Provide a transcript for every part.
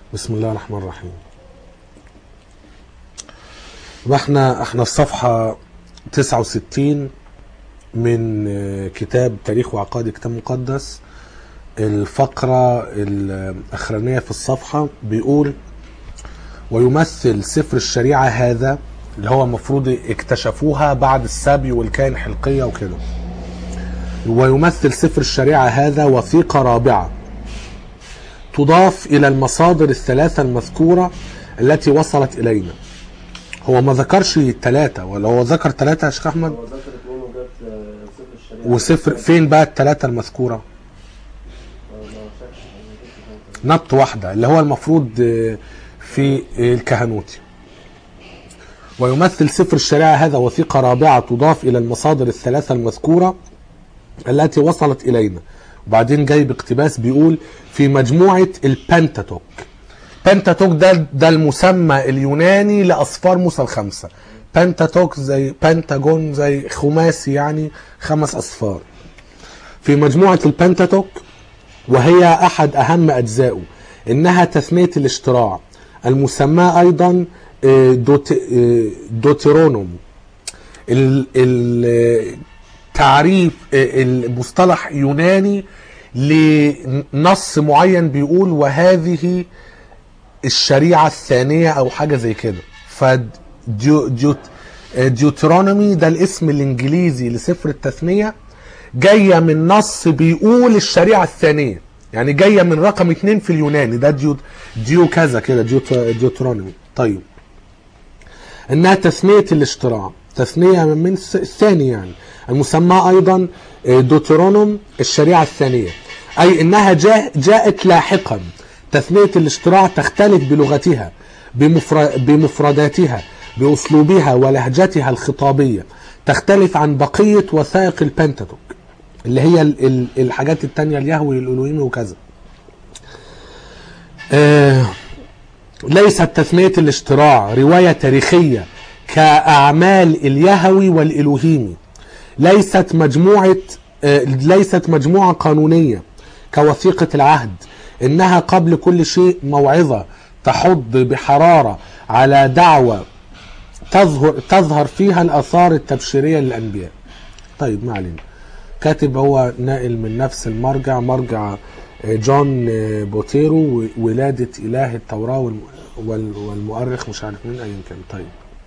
بسم الله الرحمن الرحيم واحنا احنا في صفحة 69 من آه، كتاب تاريخ وعقائد كتاب مقدس الفقرة الأخرانية في الصفحة بيقول ويمثل سفر الشريعة هذا اللي هو المفروض اكتشفوها بعد السبي والكائن حلقية وكده ويمثل سفر الشريعة هذا وثيقة رابعة تضاف إلى المصادر الثلاثة المذكورة التي وصلت إلينا هو ما ذكرش ثلاثة ولا هو ذكر ثلاثة يا شيخ أحمد هو ذكر اثنين وجاب آه، صفر الشريعة وصفر فين بقى الثلاثة المذكورة آه، ما شافش ما جبتش حاجة. نبط واحدة اللي هو المفروض آه، في الكهنوتي ويمثل سفر الشريعة هذا وثيقة رابعة تضاف إلى المصادر الثلاثة المذكورة التي وصلت إلينا وبعدين جاي باقتباس بيقول في مجموعة البنتاتوك بنتاتوك ده ده المسمى اليوناني لأصفار موسى الخمسة بنتاتوك زي بنتاجون زي خماسي يعني خمس أصفار في مجموعة البنتاتوك وهي أحد أهم أجزائه إنها تثنية الاشتراع المسمى أيضا آه، دوت آه، دوتيرونوم ال- ال- تعريف آه، المصطلح يوناني لنص معين بيقول وهذه الشريعة الثانية أو حاجة زي كده فديوترونومي ده الاسم الإنجليزي لسفر التثنية جاية من نص بيقول الشريعة الثانية يعني جاية من رقم اتنين في اليوناني ده ديو, ديو كذا كده ديوت- ديوترونومي طيب انها تثنية الاشتراع تثنية من الس- الثاني يعني المسمى ايضا آه، دوترونوم الشريعة الثانية اي انها جاء جاءت لاحقا تثنية الاشتراع تختلف بلغتها بمفر- بمفرداتها باسلوبها ولهجتها الخطابية تختلف عن بقية وثائق البنتاتوك اللي هي ال- ال- الحاجات التانية اليهوي الالوهيمي وكذا آه ليست تثنية الاشتراع رواية تاريخية كأعمال اليهوي والإلوهيمي ليست مجموعة آه، ليست مجموعة قانونية كوثيقة العهد إنها قبل كل شيء موعظة تحض بحرارة على دعوة تظهر تظهر فيها الآثار التبشيرية للأنبياء طيب ما علينا كاتب هو ناقل من نفس المرجع مرجع آه، جون آه، بوتيرو و- ولادة إله التوراة والم- وال- والمؤرخ مش عارف مين أيا كان طيب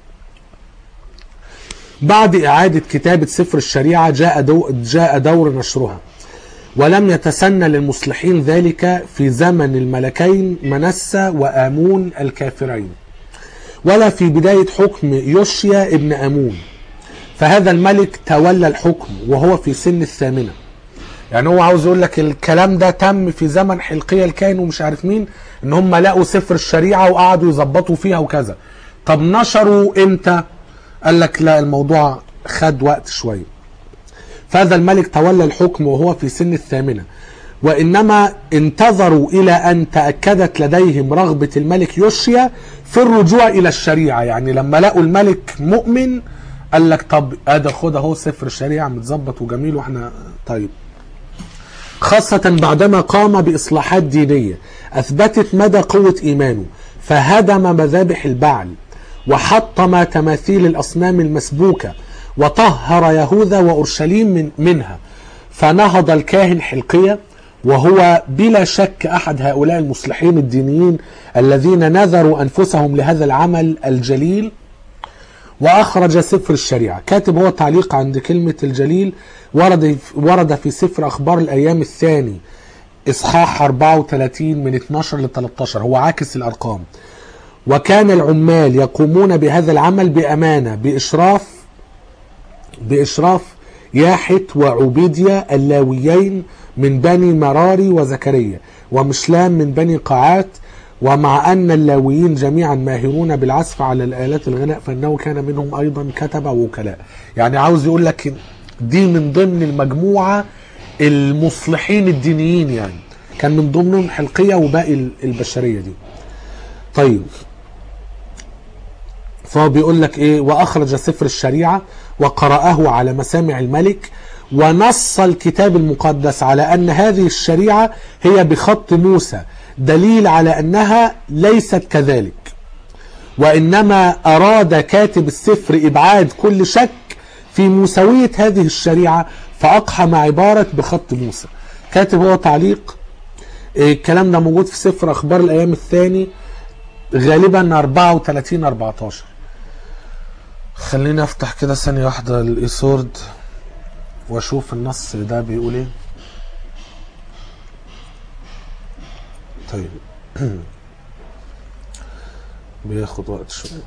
بعد إعادة كتابة سفر الشريعة جاء, دو جاء دور نشرها ولم يتسنى للمصلحين ذلك في زمن الملكين منسى وآمون الكافرين ولا في بداية حكم يوشيا ابن آمون فهذا الملك تولى الحكم وهو في سن الثامنة يعني هو عاوز يقول لك الكلام ده تم في زمن حلقية الكاهن ومش عارف مين ان هم لقوا سفر الشريعة وقعدوا يظبطوا فيها وكذا طب نشروا امتى قال لك لا الموضوع خد وقت شوية فهذا الملك تولى الحكم وهو في سن الثامنة وإنما انتظروا إلى أن تأكدت لديهم رغبة الملك يوشيا في الرجوع إلى الشريعة يعني لما لقوا الملك مؤمن قال لك طب ادي خد اهو سفر الشريعة متظبط وجميل واحنا طيب خاصة بعدما قام بإصلاحات دينية أثبتت مدى قوة إيمانه فهدم مذابح البعل وحطم تماثيل الأصنام المسبوكة وطهر يهوذا وأورشليم من منها فنهض الكاهن حلقية وهو بلا شك أحد هؤلاء المصلحين الدينيين الذين نذروا أنفسهم لهذا العمل الجليل واخرج سفر الشريعه كاتب هو تعليق عند كلمه الجليل ورد ورد في سفر اخبار الايام الثاني اصحاح 34 من 12 ل 13 هو عاكس الارقام وكان العمال يقومون بهذا العمل بامانه باشراف باشراف ياحت وعبيديا اللاويين من بني مراري وزكريا ومشلام من بني قاعات ومع أن اللاويين جميعا ماهرون بالعزف على الآلات الغناء فإنه كان منهم أيضا كتبة ووكلاء يعني عاوز يقول لك دي من ضمن المجموعة المصلحين الدينيين يعني كان من ضمنهم حلقية وباقي البشرية دي طيب فهو بيقول لك ايه واخرج سفر الشريعه وقرأه على مسامع الملك ونص الكتاب المقدس على ان هذه الشريعه هي بخط موسى دليل على أنها ليست كذلك وإنما أراد كاتب السفر إبعاد كل شك في موسوية هذه الشريعة فأقحم عبارة بخط موسى كاتب هو تعليق إيه، الكلام ده موجود في سفر أخبار الأيام الثاني غالبا 34 14 خليني أفتح كده ثانية واحدة الإيسورد وأشوف النص ده بيقول إيه طيب بياخد وقت شوية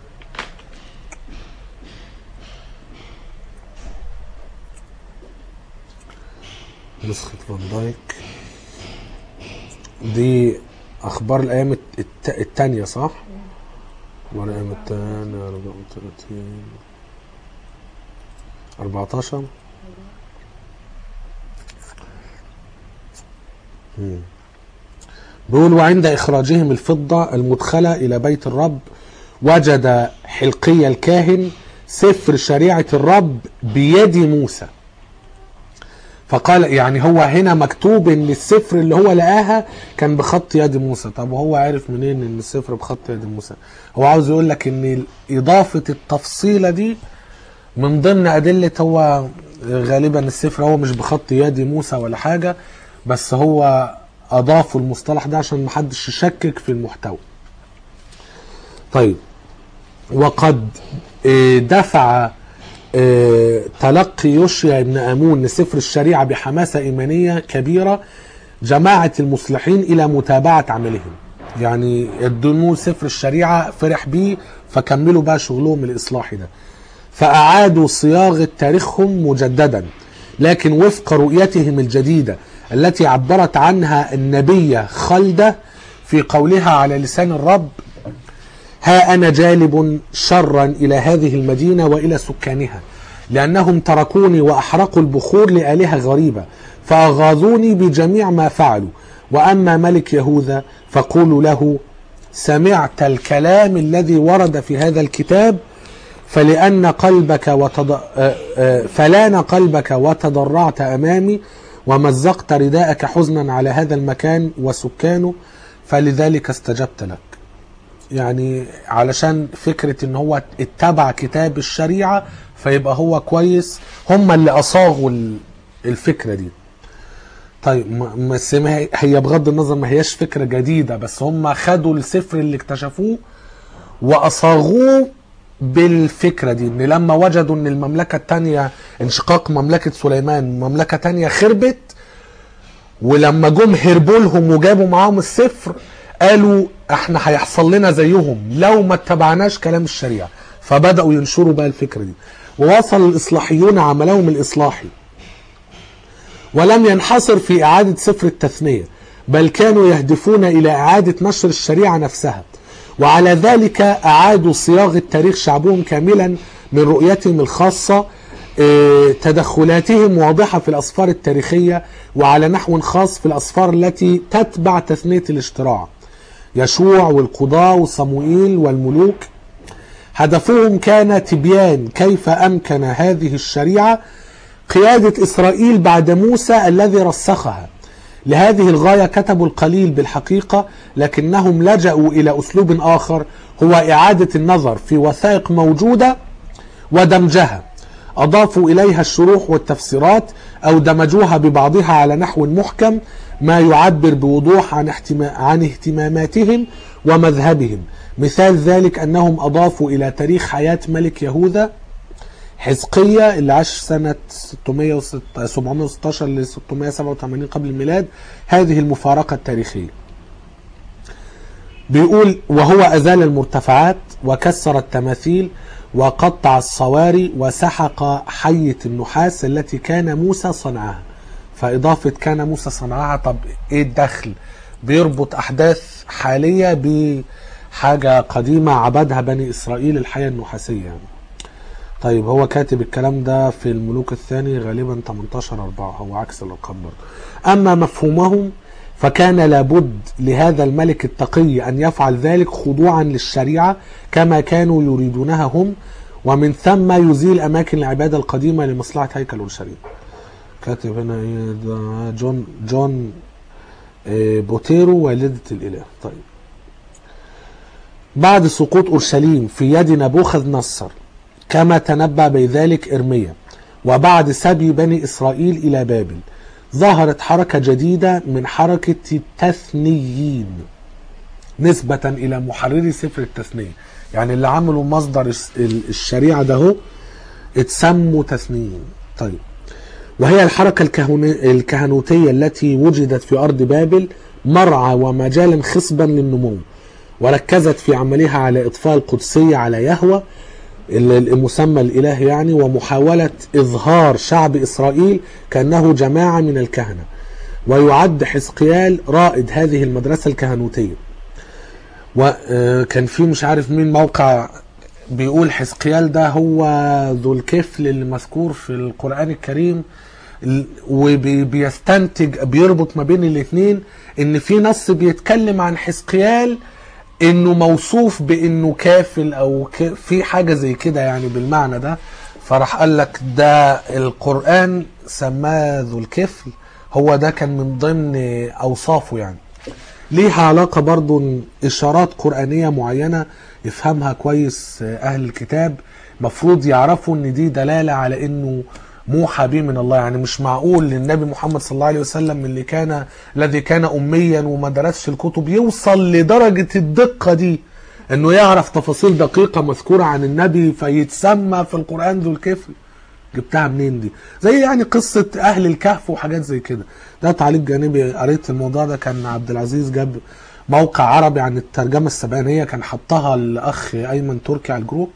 نسخة فان دايك دي أخبار الأيام الت- الت- التانية صح؟ أخبار الأيام التانية 34 14 مم. بيقول وعند إخراجهم الفضة المدخلة إلى بيت الرب وجد حلقي الكاهن سفر شريعة الرب بيد موسى فقال يعني هو هنا مكتوب ان السفر اللي هو لقاها كان بخط يد موسى طب وهو عارف منين ان السفر بخط يد موسى هو عاوز يقول لك ان اضافة التفصيلة دي من ضمن ادلة هو غالبا السفر هو مش بخط يد موسى ولا حاجة بس هو اضافوا المصطلح ده عشان محدش يشكك في المحتوى طيب وقد آه، دفع آه، تلقي يوشيا بن امون لسفر الشريعه بحماسه ايمانيه كبيره جماعه المصلحين الى متابعه عملهم يعني ادوا سفر الشريعه فرح بيه فكملوا بقى شغلهم الاصلاحي ده فاعادوا صياغه تاريخهم مجددا لكن وفق رؤيتهم الجديده التي عبرت عنها النبيه خلده في قولها على لسان الرب ها أنا جالب شرا إلى هذه المدينة وإلى سكانها لأنهم تركوني وأحرقوا البخور لآلهة غريبة فأغاظوني بجميع ما فعلوا وأما ملك يهوذا فقولوا له سمعت الكلام الذي ورد في هذا الكتاب فلأن قلبك وتض... آه، آه، فلان قلبك وتضرعت أمامي ومزقت رداءك حزنا على هذا المكان وسكانه فلذلك استجبت لك يعني علشان فكرة ان هو اتبع كتاب الشريعة فيبقى هو كويس هم اللي اصاغوا ال- الفكرة دي طيب ما- بس ما هي- هي بغض النظر ما هياش فكرة جديدة بس هم خدوا السفر اللي اكتشفوه واصاغوه بالفكرة دي ان لما وجدوا ان المملكة التانية انشقاق مملكة سليمان مملكة تانية خربت ولما جم هربوا لهم وجابوا معاهم السفر قالوا احنا هيحصل لنا زيهم لو ما اتبعناش كلام الشريعه فبداوا ينشروا بقى الفكره دي ووصل الاصلاحيون عملهم الاصلاحي ولم ينحصر في اعاده سفر التثنيه بل كانوا يهدفون الى اعاده نشر الشريعه نفسها وعلى ذلك اعادوا صياغه تاريخ شعبهم كاملا من رؤيتهم الخاصه آه، تدخلاتهم واضحه في الاسفار التاريخيه وعلى نحو خاص في الاسفار التي تتبع تثنيه الاشتراع يشوع والقضاة وصموئيل والملوك هدفهم كان تبيان كيف أمكن هذه الشريعة قيادة إسرائيل بعد موسى الذي رسخها لهذه الغاية كتبوا القليل بالحقيقة لكنهم لجأوا إلى أسلوب آخر هو إعادة النظر في وثائق موجودة ودمجها أضافوا إليها الشروح والتفسيرات أو دمجوها ببعضها على نحو محكم ما يعبر بوضوح عن, احتما عن اهتماماتهم ومذهبهم مثال ذلك أنهم أضافوا إلى تاريخ حياة ملك يهوذا حزقية اللي عاش سنة 606 716 ل 687 قبل الميلاد هذه المفارقة التاريخية بيقول وهو أزال المرتفعات وكسر التماثيل وقطع الصواري وسحق حية النحاس التي كان موسى صنعها فإضافة كان موسى صنعها طب إيه الدخل بيربط أحداث حالية بحاجة قديمة عبدها بني إسرائيل الحياة النحاسية يعني. طيب هو كاتب الكلام ده في الملوك الثاني غالبا 18 4 هو عكس الارقام برضه اما مفهومهم فكان لابد لهذا الملك التقي ان يفعل ذلك خضوعا للشريعه كما كانوا يريدونها هم ومن ثم يزيل اماكن العباده القديمه لمصلحه هيكل اورشليم كاتب هنا ايه ده جون جون آه، بوتيرو والدة الإله طيب بعد سقوط أورشليم في يد نبوخذ نصر كما تنبأ بذلك إرميا وبعد سبي بني إسرائيل إلى بابل ظهرت حركة جديدة من حركة التثنيين نسبة إلى محرري سفر التثنية يعني اللي عملوا مصدر الس- ال- الشريعة ده هو اتسموا تثنيين طيب وهي الحركة الكهون- الكهنوتية التي وجدت في أرض بابل مرعى ومجالا خصبا للنمو وركزت في عملها على إضفاء القدسية على يهوه ال- المسمى الإله يعني ومحاولة إظهار شعب إسرائيل كأنه جماعة من الكهنة ويعد حزقيال رائد هذه المدرسة الكهنوتية وكان في مش عارف مين موقع بيقول حزقيال ده هو ذو الكفل اللي مذكور في القرآن الكريم ال- وبيستنتج بيربط ما بين الاثنين ان في نص بيتكلم عن حزقيال انه موصوف بانه كافل او ك... في حاجه زي كده يعني بالمعنى ده فراح قال لك ده القران سماه ذو الكفل هو ده كان من ضمن اوصافه يعني ليها علاقة برضو إن إشارات قرآنية معينة يفهمها كويس أهل الكتاب مفروض يعرفوا إن دي دلالة على إنه موحى به من الله يعني مش معقول للنبي محمد صلى الله عليه وسلم اللي كان الذي كان أميا وما درسش الكتب يوصل لدرجة الدقة دي إنه يعرف تفاصيل دقيقة مذكورة عن النبي فيتسمى في القرآن ذو الكفل جبتها منين دي زي يعني قصة أهل الكهف وحاجات زي كده ده تعليق جانبي قريت الموضوع ده كان عبد العزيز جاب موقع عربي عن الترجمة السبعينية كان حطها الأخ أيمن تركي على الجروب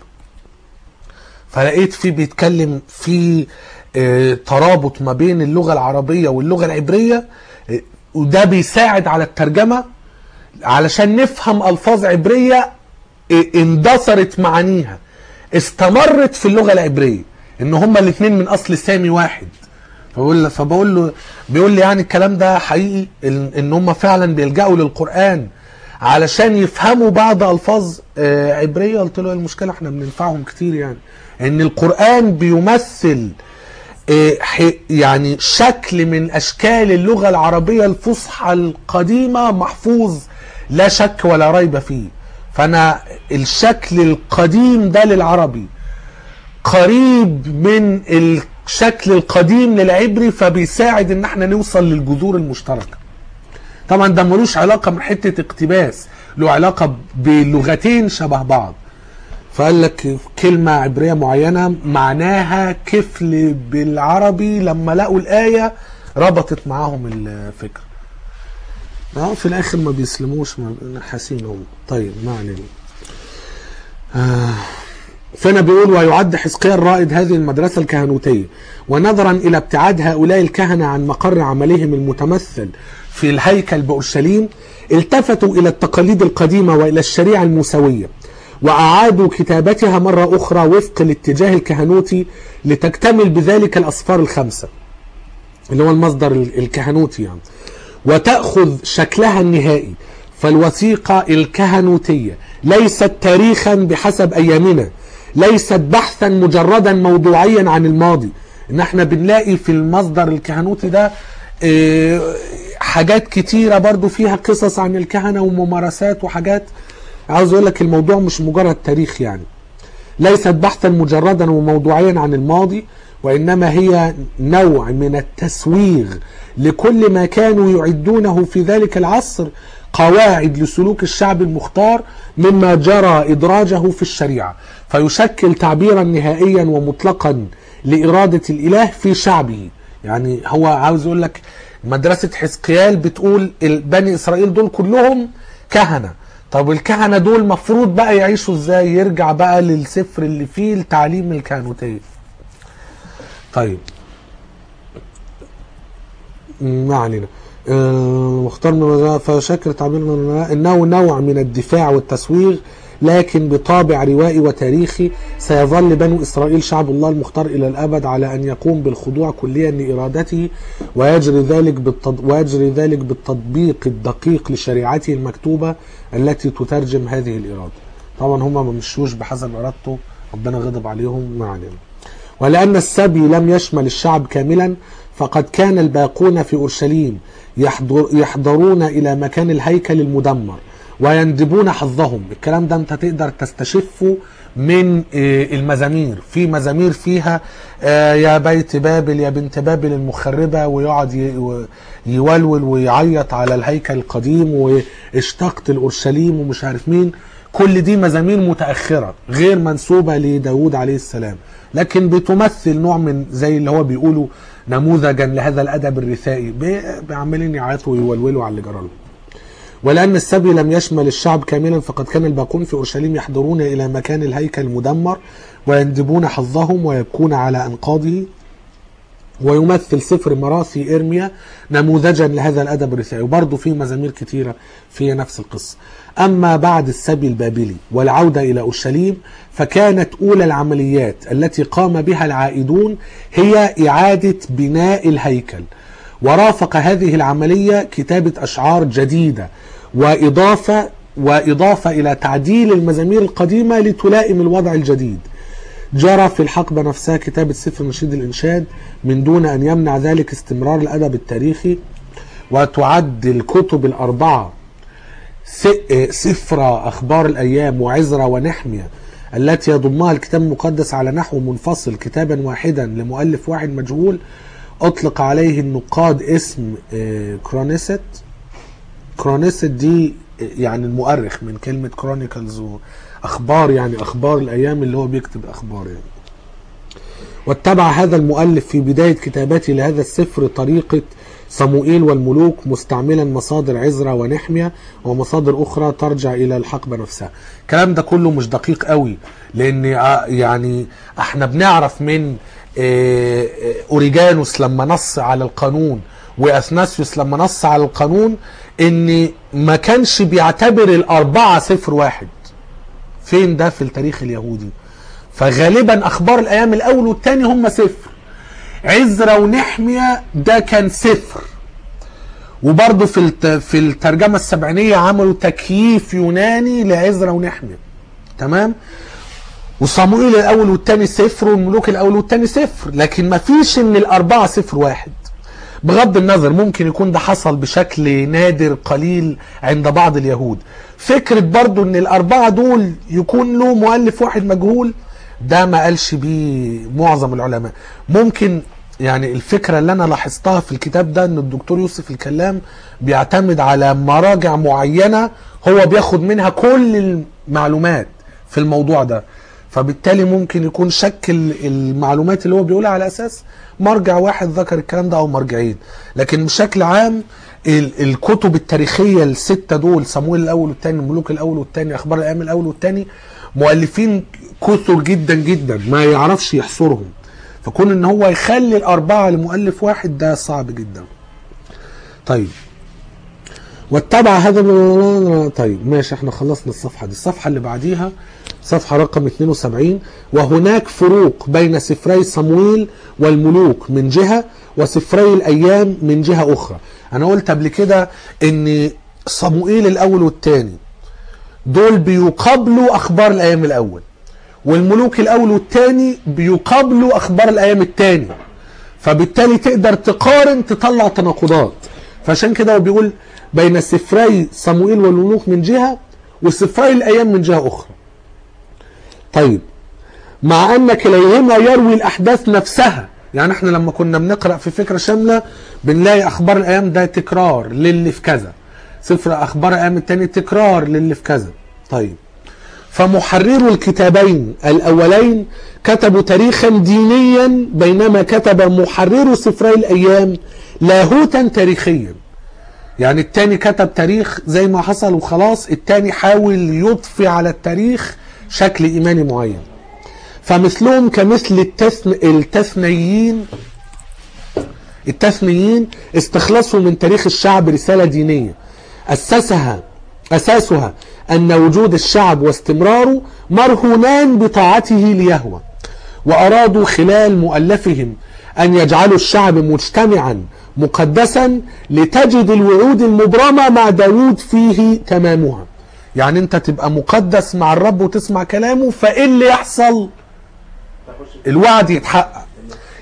فلقيت فيه بيتكلم في آه، ترابط ما بين اللغة العربية واللغة العبرية آه، وده بيساعد على الترجمة علشان نفهم ألفاظ عبرية آه، اندثرت معانيها استمرت في اللغة العبرية ان هما الاثنين من اصل سامي واحد فبقول فبقول له بيقول لي يعني الكلام ده حقيقي ان ان هم فعلا بيلجأوا للقرآن علشان يفهموا بعض الفاظ آه، عبريه قلت له إيه المشكله احنا بننفعهم كتير يعني ان القرآن بيمثل آه، ح- يعني شكل من اشكال اللغه العربيه الفصحى القديمه محفوظ لا شك ولا ريب فيه فانا الشكل القديم ده للعربي قريب من الشكل القديم للعبري فبيساعد ان احنا نوصل للجذور المشتركه طبعا ده ملوش علاقه من حته اقتباس له علاقه بلغتين شبه بعض فقال لك كلمة عبرية معينة معناها كفل بالعربي لما لقوا الآية ربطت معاهم الفكرة اه في الآخر ما بيسلموش ما حاسين هم طيب ما علينا آه فانا بيقول ويعد حزقيال رائد هذه المدرسة الكهنوتية ونظرا إلى ابتعاد هؤلاء الكهنة عن مقر عملهم المتمثل في الهيكل بأورشليم التفتوا إلى التقاليد القديمة وإلى الشريعة الموسوية وأعادوا كتابتها مرة أخرى وفق الاتجاه الكهنوتي لتكتمل بذلك الأصفار الخمسة اللي هو المصدر الكهنوتي يعني وتأخذ شكلها النهائي فالوثيقة الكهنوتية ليست تاريخا بحسب أيامنا ليست بحثا مجردا موضوعيا عن الماضي ان احنا بنلاقي في المصدر الكهنوتي ده اه، حاجات كتيرة برضو فيها قصص عن الكهنة وممارسات وحاجات عاوز اقول لك الموضوع مش مجرد تاريخ يعني ليست بحثا مجردا وموضوعيا عن الماضي وانما هي نوع من التسويغ لكل ما كانوا يعدونه في ذلك العصر قواعد لسلوك الشعب المختار مما جرى ادراجه في الشريعه فيشكل تعبيرا نهائيا ومطلقا لاراده الاله في شعبه يعني هو عاوز يقول لك مدرسه حزقيال بتقول ال- بني اسرائيل دول كلهم كهنه طب الكهنه دول مفروض بقى يعيشوا ازاي يرجع بقى للسفر اللي فيه التعليم الكهنوتيه طيب ما علينا آه، مختار من فشكل تعبيرنا انه نوع من الدفاع والتسويغ لكن بطابع روائي وتاريخي سيظل بنو اسرائيل شعب الله المختار الى الابد على ان يقوم بالخضوع كليا لارادته ويجري ذلك بالتط... ويجري ذلك بالتطبيق الدقيق لشريعته المكتوبه التي تترجم هذه الاراده. طبعا هم ما مشوش بحسب ارادته ربنا غضب عليهم ما علينا. ولأن السبي لم يشمل الشعب كاملا فقد كان الباقون في أورشليم يحضر يحضرون إلى مكان الهيكل المدمر ويندبون حظهم الكلام ده انت تقدر تستشفه من آه، المزامير في مزامير فيها آه، يا بيت بابل يا بنت بابل المخربة ويقعد ي- و- يولول ويعيط على الهيكل القديم واشتقت الأورشليم ومش عارف مين كل دي مزامير متأخرة غير منسوبة لداود عليه السلام لكن بتمثل نوع من زي اللي هو بيقولوا نموذجا لهذا الأدب الرثائي بي- عمالين يعيطوا ويولولوا على اللي جرى لهم ولأن السبي لم يشمل الشعب كاملا فقد كان الباقون في أورشليم يحضرون إلى مكان الهيكل المدمر ويندبون حظهم ويبكون على أنقاضه ويمثل سفر مراثي إرميا نموذجا لهذا الأدب الرثائي وبرضه في مزامير كثيرة في نفس القصة أما بعد السبي البابلي والعودة إلى أورشليم فكانت أولى العمليات التي قام بها العائدون هي إعادة بناء الهيكل ورافق هذه العملية كتابة أشعار جديدة وإضافة وإضافة إلى تعديل المزامير القديمة لتلائم الوضع الجديد جرى في الحقبة نفسها كتابة سفر نشيد الإنشاد من دون أن يمنع ذلك استمرار الأدب التاريخي وتعد الكتب الأربعة س- سفر أخبار الأيام وعزرا ونحمية التي يضمها الكتاب المقدس على نحو منفصل كتابا واحدا لمؤلف واحد مجهول أطلق عليه النقاد اسم آه، كرونيست كرونيست دي يعني المؤرخ من كلمة كرونيكلز وأخبار يعني أخبار الأيام اللي هو بيكتب أخبار يعني واتبع هذا المؤلف في بداية كتابته لهذا السفر طريقة صموئيل والملوك مستعملا مصادر عزرا ونحمية ومصادر أخرى ترجع إلى الحقبة نفسها الكلام ده كله مش دقيق قوي لأن ع- يعني احنا بنعرف من آه، آه، أوريجانوس لما نص على القانون وأثناسيوس لما نص على القانون ان ما كانش بيعتبر الأربعة صفر واحد فين ده في التاريخ اليهودي فغالبا اخبار الايام الاول والثاني هم صفر عزرا ونحمية ده كان صفر وبرضه في الت... في الترجمه السبعينيه عملوا تكييف يوناني لعزرا ونحمية تمام وصموئيل الاول والثاني صفر والملوك الاول والثاني صفر لكن ما فيش ان الاربعه صفر واحد بغض النظر ممكن يكون ده حصل بشكل نادر قليل عند بعض اليهود فكرة برضو ان الاربعة دول يكون له مؤلف واحد مجهول ده ما قالش بيه معظم العلماء ممكن يعني الفكرة اللي انا لاحظتها في الكتاب ده ان الدكتور يوسف الكلام بيعتمد على مراجع معينة هو بياخد منها كل المعلومات في الموضوع ده فبالتالي ممكن يكون شكل المعلومات اللي هو بيقولها على اساس مرجع واحد ذكر الكلام ده او مرجعين لكن بشكل عام ال- الكتب التاريخيه السته دول صمويل الاول والثاني الملوك الاول والثاني اخبار الايام الاول والثاني مؤلفين كثر جدا جدا ما يعرفش يحصرهم فكون ان هو يخلي الاربعه لمؤلف واحد ده صعب جدا طيب واتبع هذا ال- طيب ماشي احنا خلصنا الصفحه دي الصفحه اللي بعديها صفحه رقم 72 وهناك فروق بين سفري صمويل والملوك من جهه وسفري الايام من جهه اخرى انا قلت قبل كده ان صموئيل الاول والثاني دول بيقابلوا اخبار الايام الاول والملوك الاول والثاني بيقابلوا اخبار الايام الثاني فبالتالي تقدر تقارن تطلع تناقضات فعشان كده هو بيقول بين سفري صموئيل والملوك من جهه وسفري الايام من جهه اخرى طيب مع ان كليهما يروي الاحداث نفسها يعني احنا لما كنا بنقرا في فكره شامله بنلاقي اخبار الايام ده تكرار للي في كذا سفر اخبار الايام التاني تكرار للي في كذا طيب فمحررو الكتابين الاولين كتبوا تاريخا دينيا بينما كتب محررو سفري الايام لاهوتا تاريخيا يعني التاني كتب تاريخ زي ما حصل وخلاص التاني حاول يضفي على التاريخ شكل ايماني معين فمثلهم كمثل التثن... التثنيين التثنيين استخلصوا من تاريخ الشعب رسالة دينية أسسها أساسها أن وجود الشعب واستمراره مرهونان بطاعته ليهوى وأرادوا خلال مؤلفهم أن يجعلوا الشعب مجتمعا مقدسا لتجد الوعود المبرمة مع داود فيه تمامها يعني انت تبقى مقدس مع الرب وتسمع كلامه فايه اللي يحصل تخش الوعد يتحقق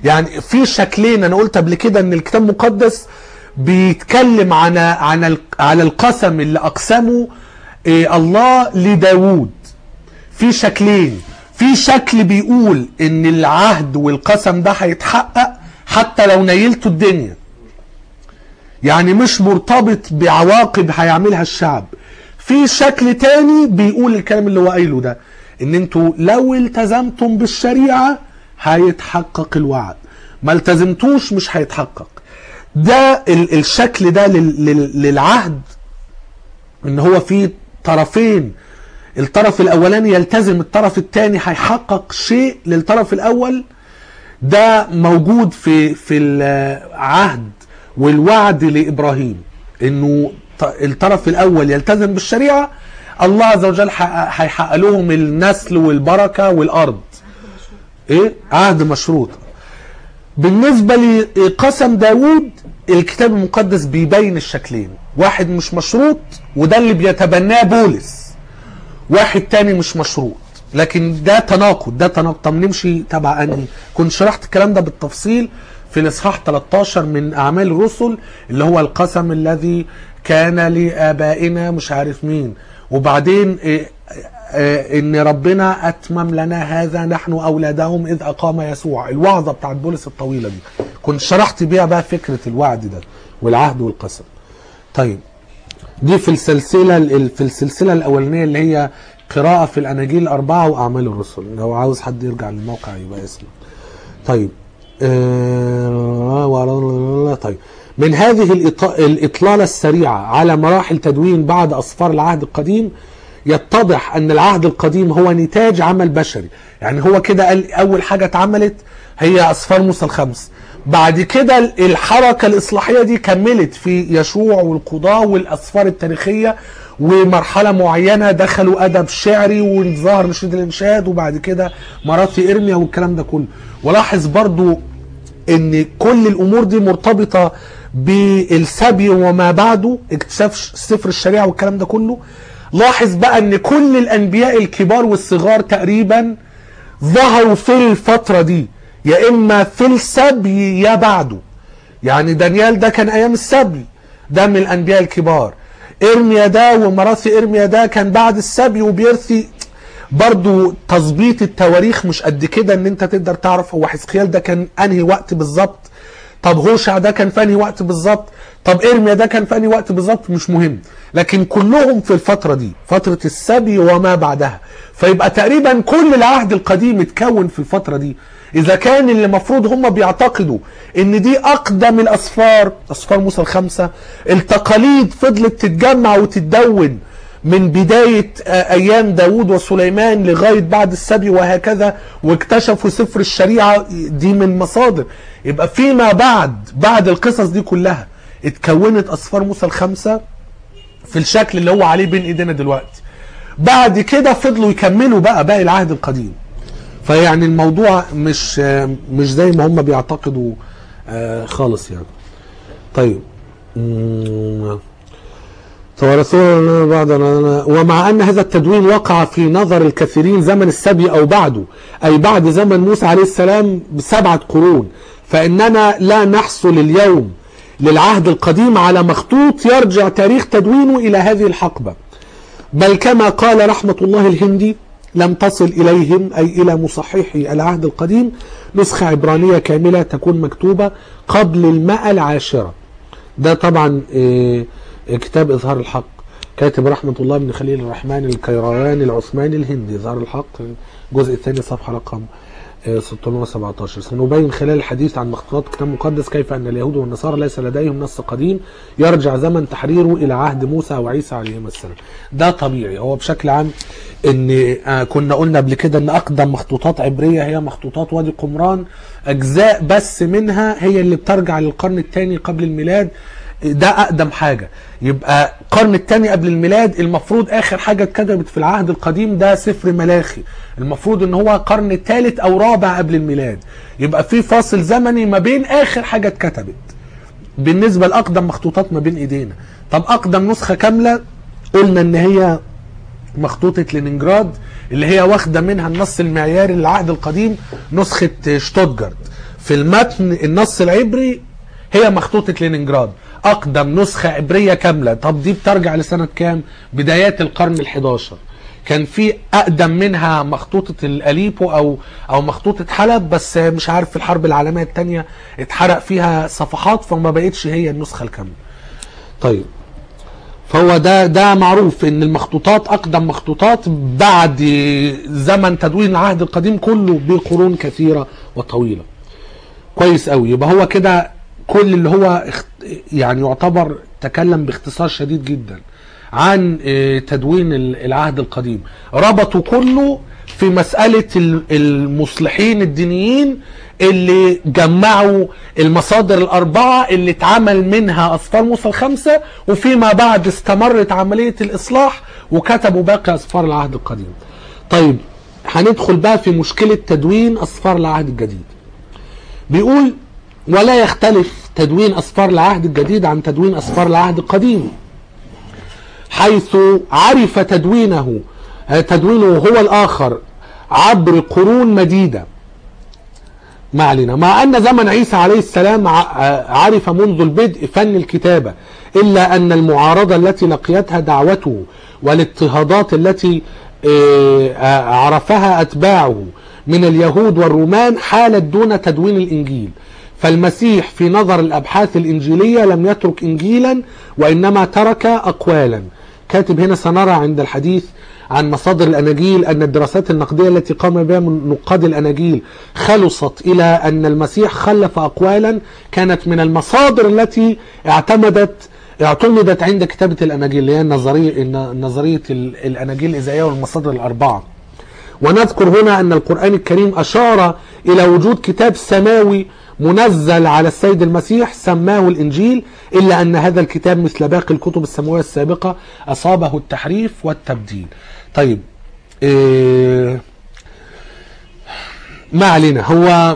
يعني في شكلين انا قلت قبل كده ان الكتاب المقدس بيتكلم عن عن ال- على القسم اللي اقسمه إيه، الله لداوود في شكلين في شكل بيقول ان العهد والقسم ده هيتحقق حتى لو نيلتوا الدنيا يعني مش مرتبط بعواقب هيعملها الشعب في شكل تاني بيقول الكلام اللي هو قايله ده ان انتوا لو التزمتم بالشريعة هيتحقق الوعد ما التزمتوش مش هيتحقق ده ال- الشكل ده لل- لل- للعهد ان هو في طرفين الطرف الاولاني يلتزم الطرف الثاني هيحقق شيء للطرف الاول ده موجود في في العهد والوعد لابراهيم انه ط- الطرف الاول يلتزم بالشريعه الله عز وجل حقق- هيحقق لهم النسل والبركه والارض ايه عهد مشروط بالنسبة لقسم داود الكتاب المقدس بيبين الشكلين واحد مش مشروط وده اللي بيتبناه بولس واحد تاني مش مشروط لكن ده تناقض ده تناقض طب نمشي تبع انهي كنت شرحت الكلام ده بالتفصيل في الاصحاح 13 من اعمال الرسل اللي هو القسم الذي كان لابائنا مش عارف مين وبعدين إيه آه، ان ربنا اتمم لنا هذا نحن اولادهم اذ اقام يسوع الوعظه بتاعت بولس الطويله دي كنت شرحت بيها بقى فكره الوعد ده والعهد والقسم طيب دي في السلسله ال- في السلسله الاولانيه اللي هي قراءه في الاناجيل الاربعه واعمال الرسل لو عاوز حد يرجع للموقع يبقى يسمع طيب آه، طيب من هذه الإط- الإطلالة السريعة على مراحل تدوين بعد أصفار العهد القديم يتضح أن العهد القديم هو نتاج عمل بشري يعني هو كده قال أول حاجة اتعملت هي أصفار موسى الخمس بعد كده الحركة الإصلاحية دي كملت في يشوع والقضاء والأصفار التاريخية ومرحلة معينة دخلوا أدب شعري وظهر نشيد الإنشاد وبعد كده مراتي إرميا والكلام ده كله ولاحظ برضو ان كل الامور دي مرتبطه بالسبي وما بعده اكتشاف سفر الشريعه والكلام ده كله لاحظ بقى ان كل الانبياء الكبار والصغار تقريبا ظهروا في الفتره دي يا اما في السبي يا بعده يعني دانيال ده كان ايام السبي ده من الانبياء الكبار ارميا ده ومراثي ارميا ده كان بعد السبي وبيرثي برضو تظبيط التواريخ مش قد كده ان انت تقدر تعرف هو حزقيال ده كان انهي وقت بالظبط طب هوشع ده كان في انهي وقت بالظبط طب ارميا ده كان في انهي وقت بالظبط مش مهم لكن كلهم في الفترة دي فترة السبي وما بعدها فيبقى تقريبا كل العهد القديم اتكون في الفترة دي اذا كان اللي المفروض هم بيعتقدوا ان دي اقدم الاصفار اصفار موسى الخمسة التقاليد فضلت تتجمع وتتدون من بداية آه، أيام داود وسليمان لغاية بعد السبي وهكذا واكتشفوا سفر الشريعة دي من مصادر يبقى فيما بعد بعد القصص دي كلها اتكونت أسفار موسى الخمسة في الشكل اللي هو عليه بين ايدينا دلوقتي بعد كده فضلوا يكملوا بقى باقي العهد القديم فيعني الموضوع مش آه، مش زي ما هم بيعتقدوا آه، خالص يعني طيب مم. تورثون بعد ومع ان هذا التدوين وقع في نظر الكثيرين زمن السبي او بعده اي بعد زمن موسى عليه السلام بسبعه قرون فاننا لا نحصل اليوم للعهد القديم على مخطوط يرجع تاريخ تدوينه الى هذه الحقبه بل كما قال رحمه الله الهندي لم تصل اليهم اي الى مصححي العهد القديم نسخه عبرانيه كامله تكون مكتوبه قبل المئه العاشره ده طبعا آه، كتاب إظهار الحق كاتب رحمة الله بن خليل الرحمن الكيرواني العثماني الهندي إظهار الحق الجزء الثاني صفحة رقم آه، 617 سنبين خلال الحديث عن مخطوطات الكتاب المقدس كيف أن اليهود والنصارى ليس لديهم نص قديم يرجع زمن تحريره إلى عهد موسى وعيسى عليهما السلام ده طبيعي هو بشكل عام ان آه، كنا قلنا قبل كده ان اقدم مخطوطات عبريه هي مخطوطات وادي قمران اجزاء بس منها هي اللي بترجع للقرن الثاني قبل الميلاد ده اقدم حاجه يبقى القرن الثاني قبل الميلاد المفروض اخر حاجه اتكتبت في العهد القديم ده سفر ملاخي المفروض ان هو القرن الثالث او رابع قبل الميلاد يبقى في فاصل زمني ما بين اخر حاجه اتكتبت بالنسبه لاقدم مخطوطات ما بين ايدينا طب اقدم نسخه كامله قلنا ان هي مخطوطة لينينجراد اللي هي واخدة منها النص المعياري للعهد القديم نسخة شتوتجارت في المتن النص العبري هي مخطوطة لينينجراد أقدم نسخة عبرية كاملة طب دي بترجع لسنة كام بدايات القرن الحداشر كان في أقدم منها مخطوطة الأليبو أو أو مخطوطة حلب بس مش عارف في الحرب العالمية الثانية اتحرق فيها صفحات فما بقتش هي النسخة الكاملة طيب فهو ده ده معروف ان المخطوطات اقدم مخطوطات بعد زمن تدوين العهد القديم كله بقرون كثيره وطويله. كويس قوي يبقى هو كده كل اللي هو اخت- يعني يعتبر تكلم باختصار شديد جدا عن اه، تدوين ال- العهد القديم ربطوا كله في مسألة ال- المصلحين الدينيين اللي جمعوا المصادر الأربعة اللي اتعمل منها أسفار موسى الخمسة وفيما بعد استمرت عملية الإصلاح وكتبوا باقي أسفار العهد القديم طيب هندخل بقى في مشكلة تدوين أسفار العهد الجديد بيقول ولا يختلف تدوين أسفار العهد الجديد عن تدوين أسفار العهد القديم حيث عرف تدوينه آه، تدوينه هو الآخر عبر قرون مديدة ما علينا مع أن زمن عيسى عليه السلام ع- آه، عرف منذ البدء فن الكتابة إلا أن المعارضة التي لقيتها دعوته والاضطهادات التي آه، آه، عرفها أتباعه من اليهود والرومان حالت دون تدوين الإنجيل فالمسيح في نظر الأبحاث الإنجيلية لم يترك إنجيلا وإنما ترك أقوالا كاتب هنا سنرى عند الحديث عن مصادر الأناجيل أن الدراسات النقدية التي قام بها من نقاد الأناجيل خلصت إلى أن المسيح خلف أقوالا كانت من المصادر التي اعتمدت اعتمدت عند كتابة الأناجيل اللي هي النظرية نظرية ال- الأناجيل الإذاعية والمصادر الأربعة ونذكر هنا أن القرآن الكريم أشار إلى وجود كتاب سماوي منزل على السيد المسيح سماه الإنجيل إلا أن هذا الكتاب مثل باقي الكتب السماوية السابقة أصابه التحريف والتبديل طيب إيه ما علينا هو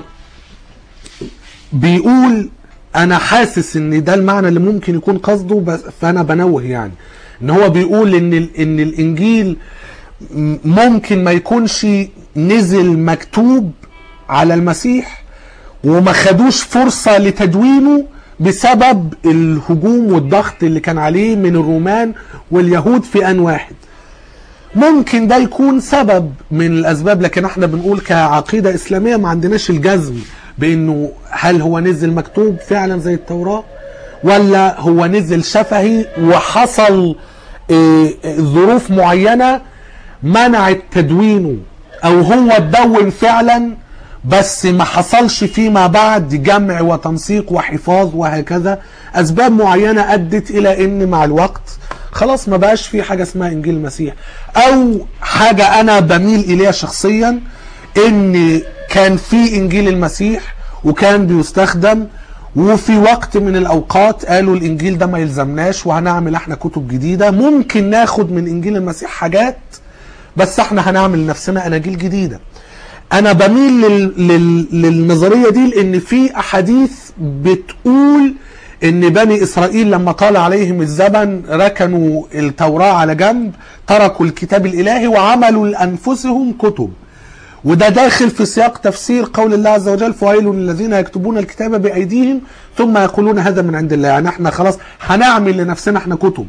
بيقول انا حاسس ان ده المعنى اللي ممكن يكون قصده بس فانا بنوه يعني ان هو بيقول ان ال- ان الانجيل م- ممكن ما يكونش نزل مكتوب على المسيح وما خدوش فرصة لتدوينه بسبب الهجوم والضغط اللي كان عليه من الرومان واليهود في ان واحد ممكن ده يكون سبب من الاسباب لكن احنا بنقول كعقيده اسلاميه ما عندناش الجزم بانه هل هو نزل مكتوب فعلا زي التوراه ولا هو نزل شفهي وحصل اه، اه، ظروف معينه منعت تدوينه او هو اتدون فعلا بس ما حصلش فيما بعد جمع وتنسيق وحفاظ وهكذا اسباب معينه ادت الى ان مع الوقت خلاص ما بقاش في حاجه اسمها انجيل المسيح او حاجه انا بميل اليها شخصيا ان كان في انجيل المسيح وكان بيستخدم وفي وقت من الاوقات قالوا الانجيل ده ما يلزمناش وهنعمل احنا كتب جديده ممكن ناخد من انجيل المسيح حاجات بس احنا هنعمل لنفسنا اناجيل جديده انا بميل لل... لل... للنظريه دي لان في احاديث بتقول ان بني اسرائيل لما طال عليهم الزمن ركنوا التوراه على جنب تركوا الكتاب الالهي وعملوا لانفسهم كتب وده داخل في سياق تفسير قول الله عز وجل فويل للذين يكتبون الكتاب بايديهم ثم يقولون هذا من عند الله يعني احنا خلاص هنعمل لنفسنا احنا كتب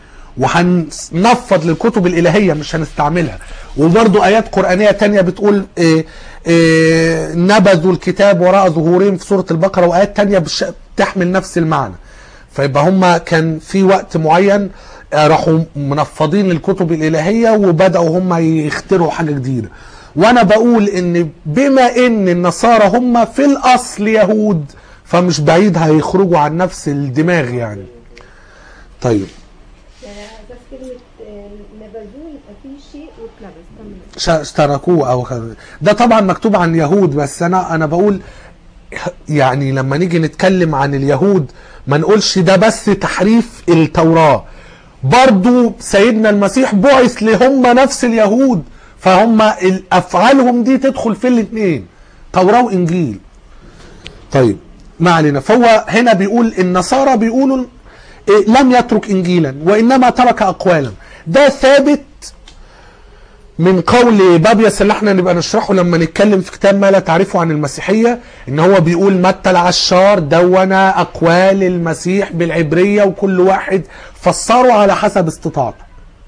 وهننفض للكتب الإلهية مش هنستعملها وبرضو آيات قرآنية تانية بتقول إيه إيه نبذوا الكتاب وراء ظهورهم في سورة البقرة وآيات تانية بش- بتحمل نفس المعنى فيبقى هم كان في وقت معين آه، راحوا منفضين للكتب الإلهية وبدأوا هم يخترعوا حاجة جديدة وأنا بقول إن بما إن النصارى هم في الأصل يهود فمش بعيد هيخرجوا عن نفس الدماغ يعني طيب يعني على اساس كلمه آه، نبذوه يبقى فيه شيء واتلبس تمام ش- اشتركوه او خ- ده طبعا مكتوب عن اليهود بس انا انا بقول يعني لما نيجي نتكلم عن اليهود ما نقولش ده بس تحريف التوراة برضو سيدنا المسيح بعث لهم نفس اليهود فهم ال- افعالهم دي تدخل في الاثنين توراة وانجيل طيب ما علينا فهو هنا بيقول النصارى بيقولوا إيه، لم يترك انجيلا وانما ترك اقوالا ده ثابت من قول بابيس اللي احنا نبقى نشرحه لما نتكلم في كتاب ما لا تعرفه عن المسيحية ان هو بيقول متى العشار دون اقوال المسيح بالعبرية وكل واحد فسره على حسب استطاعته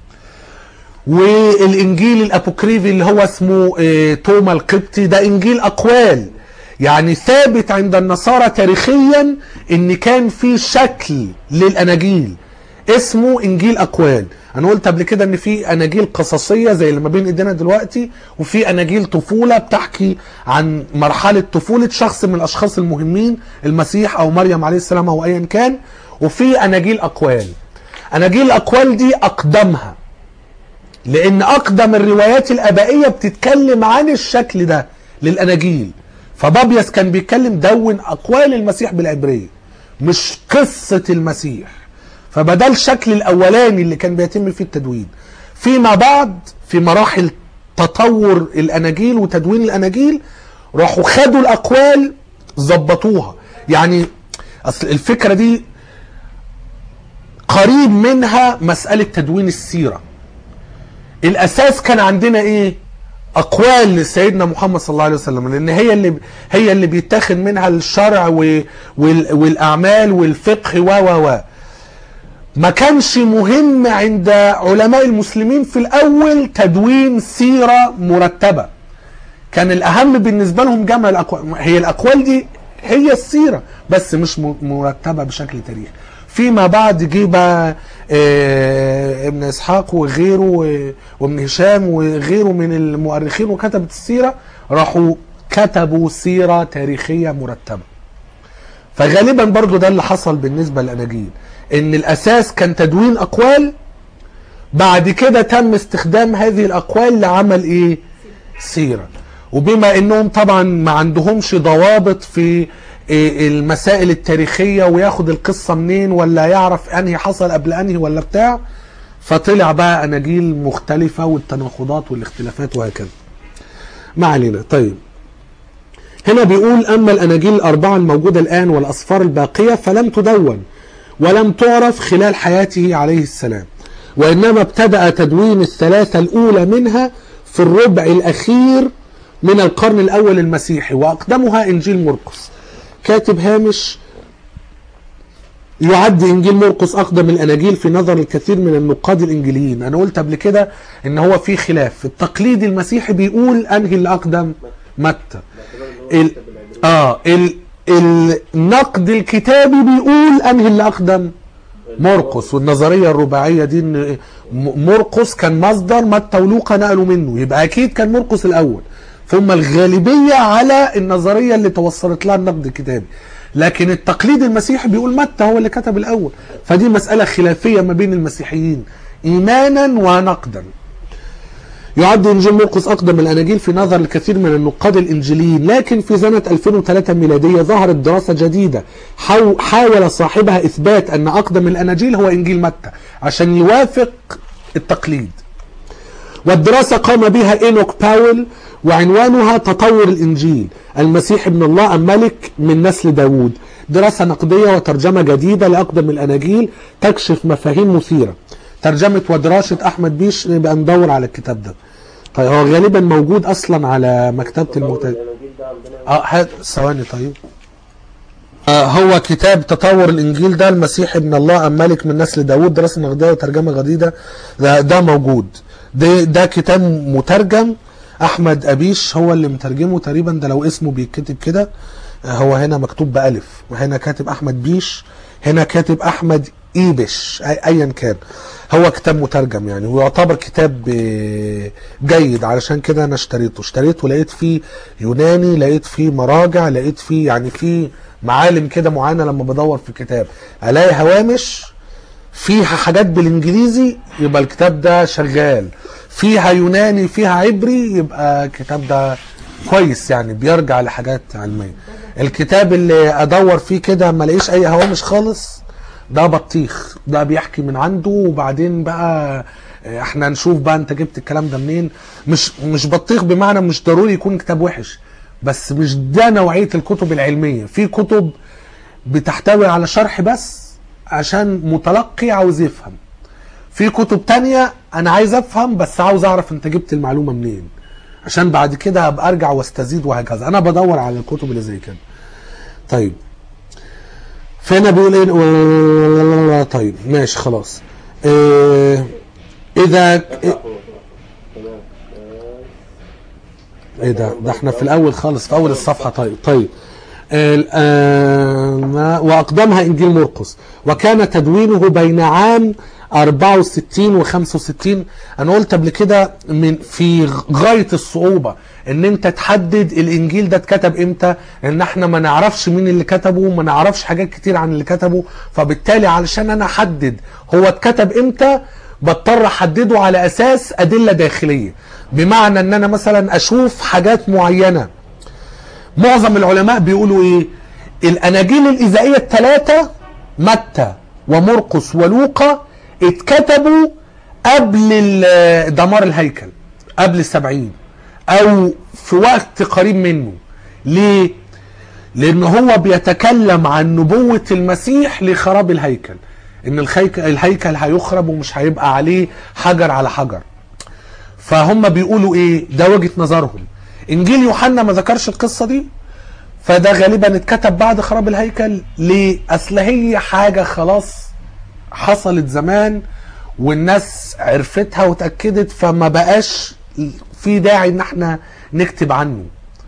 والانجيل الابوكريفي اللي هو اسمه اه توما القبطي ده انجيل اقوال يعني ثابت عند النصارى تاريخيا ان كان في شكل للاناجيل اسمه انجيل اقوال انا قلت قبل كده ان في اناجيل قصصيه زي اللي ما بين ايدينا دلوقتي وفي اناجيل طفوله بتحكي عن مرحله طفوله شخص من الاشخاص المهمين المسيح او مريم عليه السلام او ايا كان وفي اناجيل اقوال اناجيل الاقوال دي اقدمها لان اقدم الروايات الابائيه بتتكلم عن الشكل ده للاناجيل فبابيس كان بيتكلم دون اقوال المسيح بالعبريه مش قصه المسيح فبدل الشكل الاولاني اللي كان بيتم فيه التدوين فيما بعد في مراحل تطور الاناجيل وتدوين الاناجيل راحوا خدوا الاقوال ظبطوها يعني اصل الفكره دي قريب منها مساله تدوين السيره الاساس كان عندنا ايه اقوال لسيدنا محمد صلى الله عليه وسلم لان هي اللي هي اللي بيتاخد منها الشرع و- وال- والاعمال والفقه و و و ما كانش مهم عند علماء المسلمين في الاول تدوين سيره مرتبه كان الاهم بالنسبه لهم جمع الاقوال هي الاقوال دي هي السيره بس مش م- مرتبه بشكل تاريخي فيما بعد جه بقى آه، ابن اسحاق وغيره آه، وابن هشام وغيره من المؤرخين وكتبة السيره راحوا كتبوا سيره تاريخيه مرتبه فغالبا برضو ده اللي حصل بالنسبه للاناجيل ان الاساس كان تدوين اقوال بعد كده تم استخدام هذه الاقوال لعمل ايه سيره وبما انهم طبعا ما عندهمش ضوابط في إيه المسائل التاريخيه وياخد القصه منين ولا يعرف انهي حصل قبل انهي ولا بتاع فطلع بقى اناجيل مختلفه والتناقضات والاختلافات وهكذا ما علينا طيب هنا بيقول اما الاناجيل الاربعه الموجوده الان والاصفار الباقيه فلم تدون ولم تعرف خلال حياته عليه السلام وانما ابتدا تدوين الثلاثه الاولى منها في الربع الاخير من القرن الاول المسيحي واقدمها انجيل مرقس كاتب هامش يعد انجيل مرقس اقدم الاناجيل في نظر الكثير من النقاد الانجيليين انا قلت قبل كده ان هو في خلاف التقليد المسيحي بيقول انهي اللي اقدم متى ال... اه ال... النقد الكتابي بيقول انهي اللي اقدم مرقس والنظريه الرباعيه دي ان م- مرقس كان مصدر متى ولوقا نقلوا منه يبقى اكيد كان مرقس الاول ثم الغالبيه على النظريه اللي توصلت لها النقد الكتابي لكن التقليد المسيحي بيقول متى هو اللي كتب الاول فدي مساله خلافيه ما بين المسيحيين ايمانا ونقدا يعد انجيل مرقس اقدم الاناجيل في نظر الكثير من النقاد الانجيليين لكن في سنه 2003 ميلاديه ظهرت دراسه جديده حاو- حاول صاحبها اثبات ان اقدم الاناجيل هو انجيل متى عشان يوافق التقليد والدراسة قام بها إينوك باول وعنوانها تطور الإنجيل المسيح ابن الله أم ملك من نسل داوود دراسة نقدية وترجمة جديدة لأقدم الأناجيل تكشف مفاهيم مثيرة ترجمة ودراسة أحمد بيش نبقى ندور على الكتاب ده طيب هو غالبا موجود أصلا على مكتبة المترجم الاناجيل ده عندنا اه هات ثواني طيب آه هو كتاب تطور الانجيل ده المسيح ابن الله ام ملك من نسل داوود دراسه نقديه وترجمه جديده ده, ده موجود ده ده كتاب مترجم احمد ابيش هو اللي مترجمه تقريبا ده لو اسمه بيتكتب كده آه هو هنا مكتوب بالف وهنا كاتب احمد بيش هنا كاتب احمد ايبش أي- ايا كان هو كتاب مترجم يعني ويعتبر كتاب آه، جيد علشان كده انا اشتريته اشتريته لقيت فيه يوناني لقيت فيه مراجع لقيت فيه يعني فيه معالم كده معينه لما بدور في الكتاب الاقي هوامش فيها حاجات بالانجليزي يبقى الكتاب ده شغال فيها يوناني فيها عبري يبقى الكتاب ده كويس يعني بيرجع لحاجات علميه الكتاب اللي ادور فيه كده ما الاقيش اي هوامش خالص ده بطيخ ده بيحكي من عنده وبعدين بقى احنا نشوف بقى انت جبت الكلام ده منين مش مش بطيخ بمعنى مش ضروري يكون كتاب وحش بس مش ده نوعيه الكتب العلميه في كتب بتحتوي على شرح بس عشان متلقي عاوز يفهم في كتب تانية انا عايز افهم بس عاوز اعرف انت جبت المعلومة منين عشان بعد كده ابقى ارجع واستزيد وهكذا انا بدور على الكتب اللي زي كده طيب فهنا بيقول ايه طيب ماشي خلاص إيه اذا تمام ايه ده ده احنا في الاول خالص في اول الصفحه طيب طيب ال- آه، واقدمها انجيل مرقس وكان تدوينه بين عام 64 و 65 انا قلت قبل كده من في غايه الصعوبه ان انت تحدد الانجيل ده اتكتب امتى ان احنا ما نعرفش مين اللي كتبه ما نعرفش حاجات كتير عن اللي كتبه فبالتالي علشان انا احدد هو اتكتب امتى بضطر احدده على اساس ادله داخليه بمعنى ان انا مثلا اشوف حاجات معينه معظم العلماء بيقولوا ايه الاناجيل الايزائيه الثلاثه متى ومرقس ولوقا اتكتبوا قبل ال- دمار الهيكل قبل السبعين او في وقت قريب منه ليه لان هو بيتكلم عن نبوة المسيح لخراب الهيكل ان الهيكل, الهيكل هيخرب ومش هيبقى عليه حجر على حجر فهم بيقولوا ايه ده وجهة نظرهم انجيل يوحنا ما ذكرش القصة دي فده غالبا اتكتب بعد خراب الهيكل ليه اصل هي حاجة خلاص حصلت زمان والناس عرفتها وتأكدت فما بقاش في داعي ان احنا نكتب عنه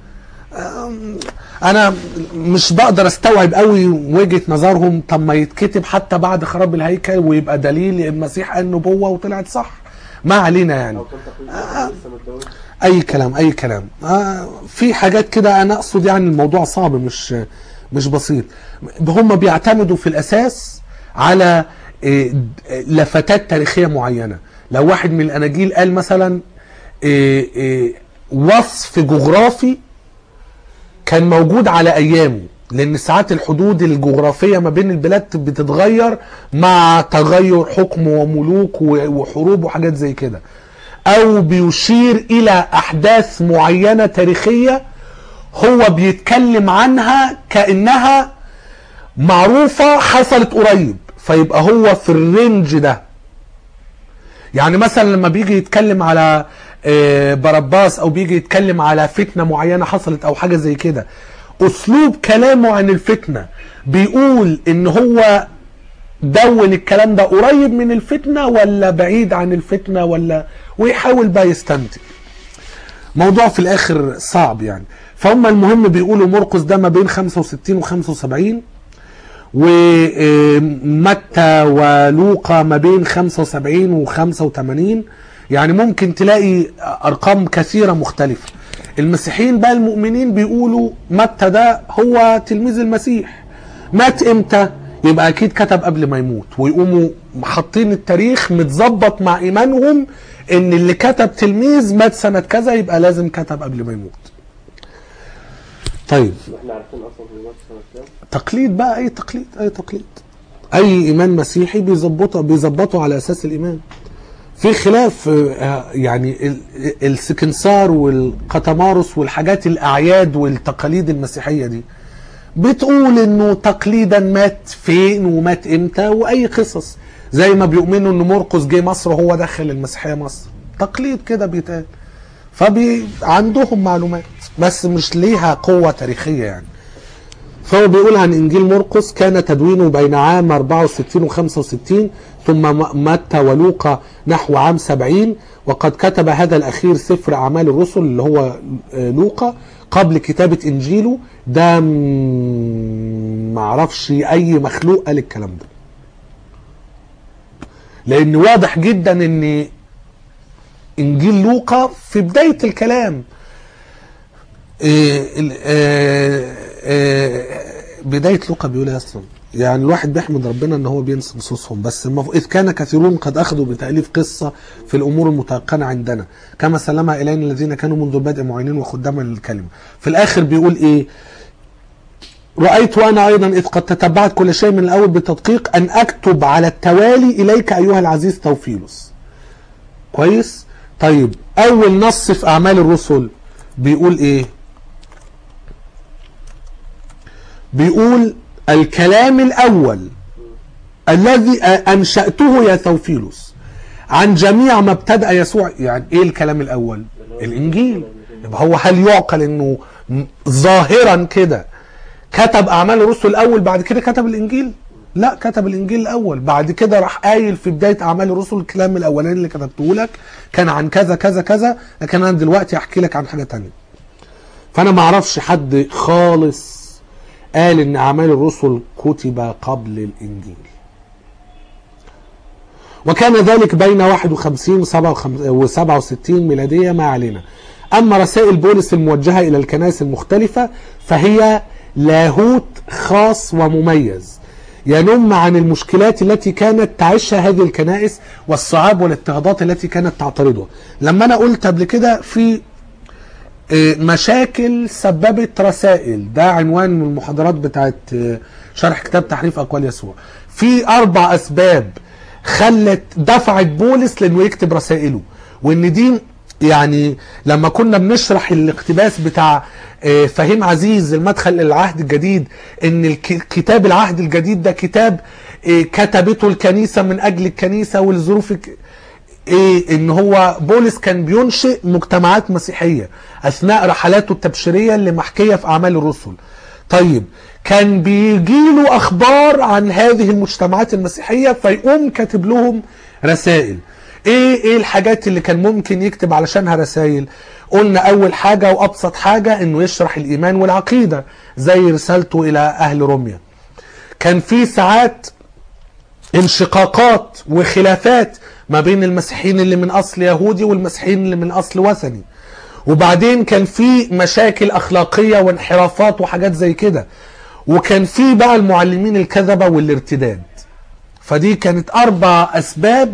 انا مش بقدر استوعب قوي وجهة نظرهم طب ما يتكتب حتى بعد خراب الهيكل ويبقى دليل المسيح قال نبوة وطلعت صح ما علينا يعني او كان تقريبا لسه متجوز اي كلام اي كلام آه في حاجات كده انا اقصد يعني الموضوع صعب مش مش بسيط هم بيعتمدوا في الاساس على آه، لفتات تاريخيه معينه لو واحد من الاناجيل قال مثلا آه، آه، وصف جغرافي كان موجود على ايامه لان ساعات الحدود الجغرافيه ما بين البلاد بتتغير مع تغير حكم وملوك و- وحروب وحاجات زي كده او بيشير الى احداث معينه تاريخيه هو بيتكلم عنها كانها معروفه حصلت قريب فيبقى هو في الرينج ده يعني مثلا لما بيجي يتكلم على آه، باراباس او بيجي يتكلم على فتنه معينه حصلت او حاجه زي كده اسلوب كلامه عن الفتنه بيقول ان هو دون الكلام ده قريب من الفتنه ولا بعيد عن الفتنه ولا ويحاول بقى يستنتج موضوع في الاخر صعب يعني فهم المهم بيقولوا مرقس ده ما بين 65 و 75 ومتى ولوقا ما بين 75 و 85 يعني ممكن تلاقي ارقام كثيره مختلفه المسيحيين بقى المؤمنين بيقولوا متى ده هو تلميذ المسيح مات امتى يبقى اكيد كتب قبل ما يموت ويقوموا حاطين التاريخ متظبط مع ايمانهم ان اللي كتب تلميذ مات سنه كذا يبقى لازم كتب قبل ما يموت طيب احنا عارفين اصلا في الوقت سنه كام تقليد بقى اي تقليد اي تقليد اي ايمان مسيحي بيظبطه بيظبطه على اساس الايمان في خلاف آه، يعني ال- السكنسار والقطمارس والحاجات الاعياد والتقاليد المسيحيه دي بتقول انه تقليدا مات فين ومات امتى واي قصص زي ما بيؤمنوا ان مرقس جه مصر وهو دخل المسيحيه مصر تقليد كده بيتقال فبي عندهم معلومات بس مش ليها قوه تاريخيه يعني فهو بيقول عن انجيل مرقس كان تدوينه بين عام 64 و 65 ثم م- متى ولوقا نحو عام 70 وقد كتب هذا الاخير سفر اعمال الرسل اللي هو آه، لوقا قبل كتابه انجيله ده م- معرفش اي مخلوق قال الكلام ده لان واضح جدا ان انجيل لوقا في بدايه الكلام إيه ال- آه، آه، بداية لوقا بيقول إيه اصلا يعني الواحد بيحمد ربنا ان هو بينسى نصوصهم بس المف... اذ كان كثيرون قد اخذوا بتاليف قصه في الامور المتيقنه عندنا كما سلمها الينا الذين كانوا منذ البدء معينين وخداما للكلمه في الاخر بيقول ايه رأيت وأنا أيضا إذ قد تتبعت كل شيء من الأول بالتدقيق أن أكتب على التوالي إليك أيها العزيز توفيلوس كويس طيب أول نص في أعمال الرسل بيقول إيه بيقول الكلام الأول الذي أنشأته يا ثوفيلوس عن جميع ما ابتدأ يسوع يعني ايه الكلام الاول الانجيل يبقى هو هل يعقل انه م- ظاهرا كده كتب اعمال الرسل الاول بعد كده كتب الانجيل لا كتب الانجيل الاول بعد كده راح قايل في بدايه اعمال الرسل الكلام الاولاني اللي كتبته لك كان عن كذا كذا كذا لكن انا دلوقتي احكي لك عن حاجه تانية فانا ما اعرفش حد خالص قال ان اعمال الرسل كتب قبل الانجيل وكان ذلك بين 51 و 67 ميلادية ما علينا أما رسائل بولس الموجهة إلى الكنائس المختلفة فهي لاهوت خاص ومميز ينم عن المشكلات التي كانت تعيشها هذه الكنائس والصعاب والاضطهادات التي كانت تعترضها لما أنا قلت قبل كده في آه، مشاكل سببت رسائل ده عنوان من المحاضرات بتاعت آه، شرح كتاب تحريف اقوال يسوع في اربع اسباب خلت دفعت بولس لانه يكتب رسائله وان دي يعني لما كنا بنشرح الاقتباس بتاع آه، فهيم عزيز المدخل للعهد الجديد ان الك- كتاب العهد الجديد ده كتاب آه، كتبته الكنيسه من اجل الكنيسه والظروف الك- ايه ان هو بولس كان بينشئ مجتمعات مسيحيه اثناء رحلاته التبشيريه اللي محكيه في اعمال الرسل طيب كان بيجيله اخبار عن هذه المجتمعات المسيحيه فيقوم كاتب لهم رسائل ايه ايه الحاجات اللي كان ممكن يكتب علشانها رسائل قلنا اول حاجه وابسط حاجه انه يشرح الايمان والعقيده زي رسالته الى اهل روميا كان في ساعات انشقاقات وخلافات ما بين المسيحيين اللي من اصل يهودي والمسيحيين اللي من اصل وثني وبعدين كان في مشاكل اخلاقيه وانحرافات وحاجات زي كده وكان في بقى المعلمين الكذبه والارتداد فدي كانت اربع اسباب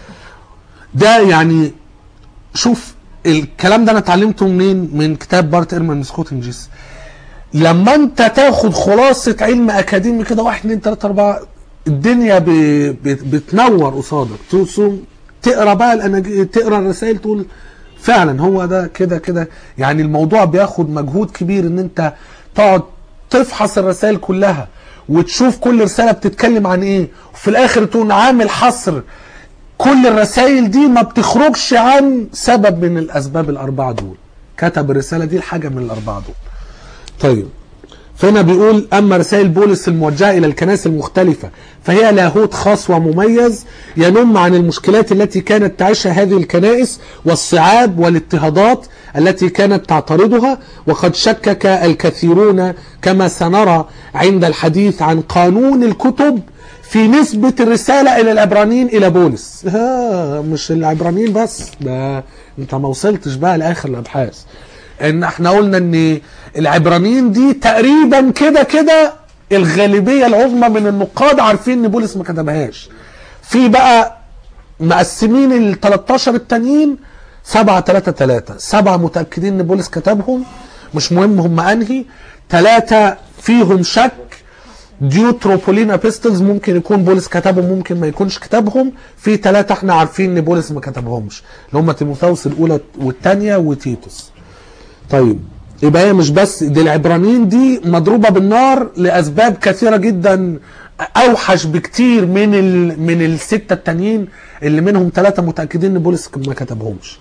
ده يعني شوف الكلام ده انا اتعلمته منين من كتاب بارت ايرمان من سكوتنجيس لما انت تاخد خلاصة علم اكاديمي كده واحد اتنين تلاتة اربعة الدنيا ب... ب... بتنور قصادك تصوم تقرا بقى الأناج... تقرا الرسائل تقول فعلا هو ده كده كده يعني الموضوع بياخد مجهود كبير ان انت تقعد تفحص الرسائل كلها وتشوف كل رسالة بتتكلم عن ايه وفي الاخر تقوم عامل حصر كل الرسائل دي ما بتخرجش عن سبب من الاسباب الاربعة دول كتب الرسالة دي لحاجة من الاربعة دول طيب فهنا بيقول اما رسائل بولس الموجهه الى الكنائس المختلفه فهي لاهوت خاص ومميز ينم عن المشكلات التي كانت تعيشها هذه الكنائس والصعاب والاضطهادات التي كانت تعترضها وقد شكك الكثيرون كما سنرى عند الحديث عن قانون الكتب في نسبة الرسالة إلى العبرانيين إلى بولس ها مش العبرانيين بس ده أنت ما وصلتش بقى لآخر الأبحاث ان احنا قلنا ان العبرانيين دي تقريبا كده كده الغالبيه العظمى من النقاد عارفين ان بولس ما كتبهاش في بقى مقسمين ال 13 التانيين 7 3 3 سبعه متاكدين ان بولس كتبهم مش مهم هم انهي ثلاثه فيهم شك ديوتروبولين ابيستلز ممكن يكون بولس كتبهم ممكن ما يكونش كتبهم في ثلاثه احنا عارفين ان بولس ما كتبهمش اللي هم تيموثاوس الاولى والثانيه وتيتوس طيب يبقى هي مش بس دي العبرانيين دي مضروبه بالنار لاسباب كثيره جدا اوحش بكتير من ال... من السته التانيين اللي منهم ثلاثه متاكدين ان بولس ما كتبهمش.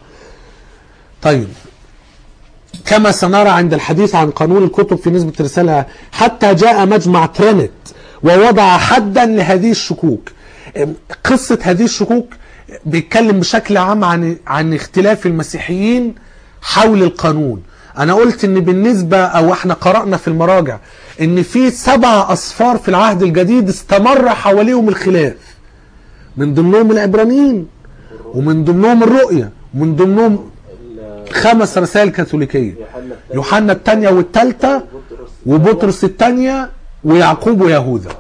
طيب كما سنرى عند الحديث عن قانون الكتب في نسبة الرسالة حتى جاء مجمع ترينت ووضع حدا لهذه الشكوك قصة هذه الشكوك بيتكلم بشكل عام عن عن اختلاف المسيحيين حول القانون انا قلت ان بالنسبة او احنا قرأنا في المراجع ان في سبع اصفار في العهد الجديد استمر حواليهم الخلاف من ضمنهم العبرانيين ومن ضمنهم الرؤية ومن ضمنهم خمس رسائل كاثوليكيه يوحنا الثانيه والثالثه وبطرس الثانيه ويعقوب ويهوذا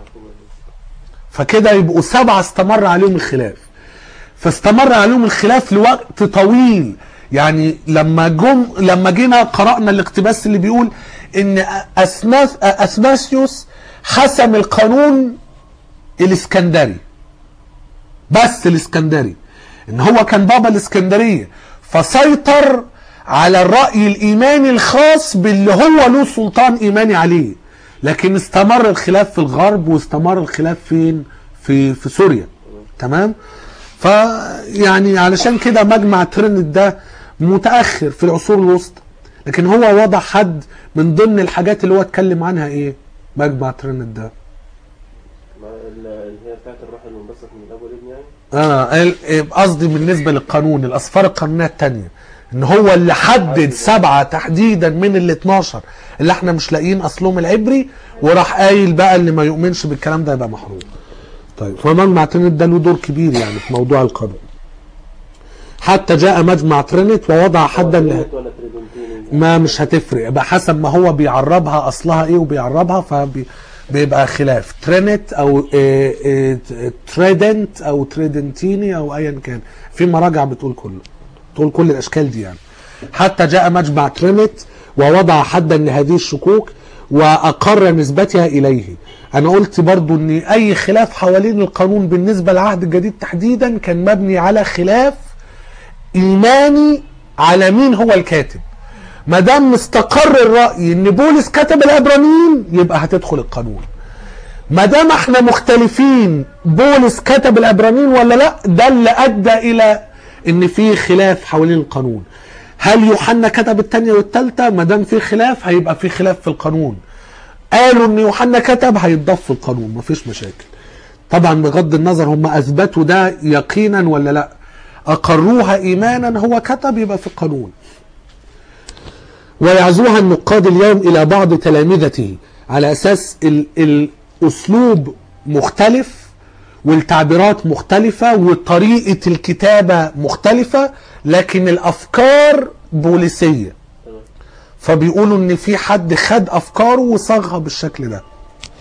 فكده يبقوا سبعه استمر عليهم الخلاف فاستمر عليهم الخلاف لوقت طويل يعني لما جم لما جينا قرانا الاقتباس اللي بيقول ان أثناس اثناسيوس حسم القانون الاسكندري بس الاسكندري ان هو كان بابا الاسكندريه فسيطر على الرأي الإيماني الخاص باللي هو له سلطان إيماني عليه لكن استمر الخلاف في الغرب واستمر الخلاف فين في في سوريا تمام فيعني علشان كده مجمع ترينت ده متاخر في العصور الوسطى لكن هو وضع حد من ضمن الحاجات اللي هو اتكلم عنها ايه مجمع ترينت ده ما ال- اللي هي بتاعت الروح المنبثق من الاب والابن يعني اه ال- إيه، قصدي بالنسبه للقانون الاسفار القانونيه الثانيه ان هو اللي حدد سبعه تحديدا من ال 12 اللي احنا مش لاقيين اصلهم العبري وراح قايل بقى اللي ما يؤمنش بالكلام ده يبقى محروم. طيب فمجمع ترينت ده له دور كبير يعني في موضوع القانون. حتى جاء مجمع ترينت ووضع حدا له تريدنت ولا تريدنتيني ما مش هتفرق بقى حسب ما هو بيعربها اصلها ايه وبيعربها فبيبقى خلاف ترينت او إيه إيه تريدنت او تريدنتيني او ايا كان في مراجع بتقول كله تقول كل الاشكال دي يعني حتى جاء مجمع ترينت ووضع حدا لهذه الشكوك واقر نسبتها اليه انا قلت برضو ان اي خلاف حوالين القانون بالنسبه للعهد الجديد تحديدا كان مبني على خلاف ايماني على مين هو الكاتب ما دام استقر الراي ان بولس كتب العبرانيين يبقى هتدخل القانون ما دام احنا مختلفين بولس كتب العبرانيين ولا لا ده اللي ادى الى ان في خلاف حوالين القانون هل يوحنا كتب الثانيه والثالثه ما دام في خلاف هيبقى في خلاف في القانون قالوا ان يوحنا كتب هيتضاف في القانون مفيش مشاكل طبعا بغض النظر هم اثبتوا ده يقينا ولا لا اقروها ايمانا هو كتب يبقى في القانون ويعزوها النقاد اليوم الى بعض تلامذته على اساس ال- الاسلوب مختلف والتعبيرات مختلفة وطريقة الكتابة مختلفة لكن الافكار بوليسية تمام فبيقولوا ان في حد خد افكاره وصاغها بالشكل ده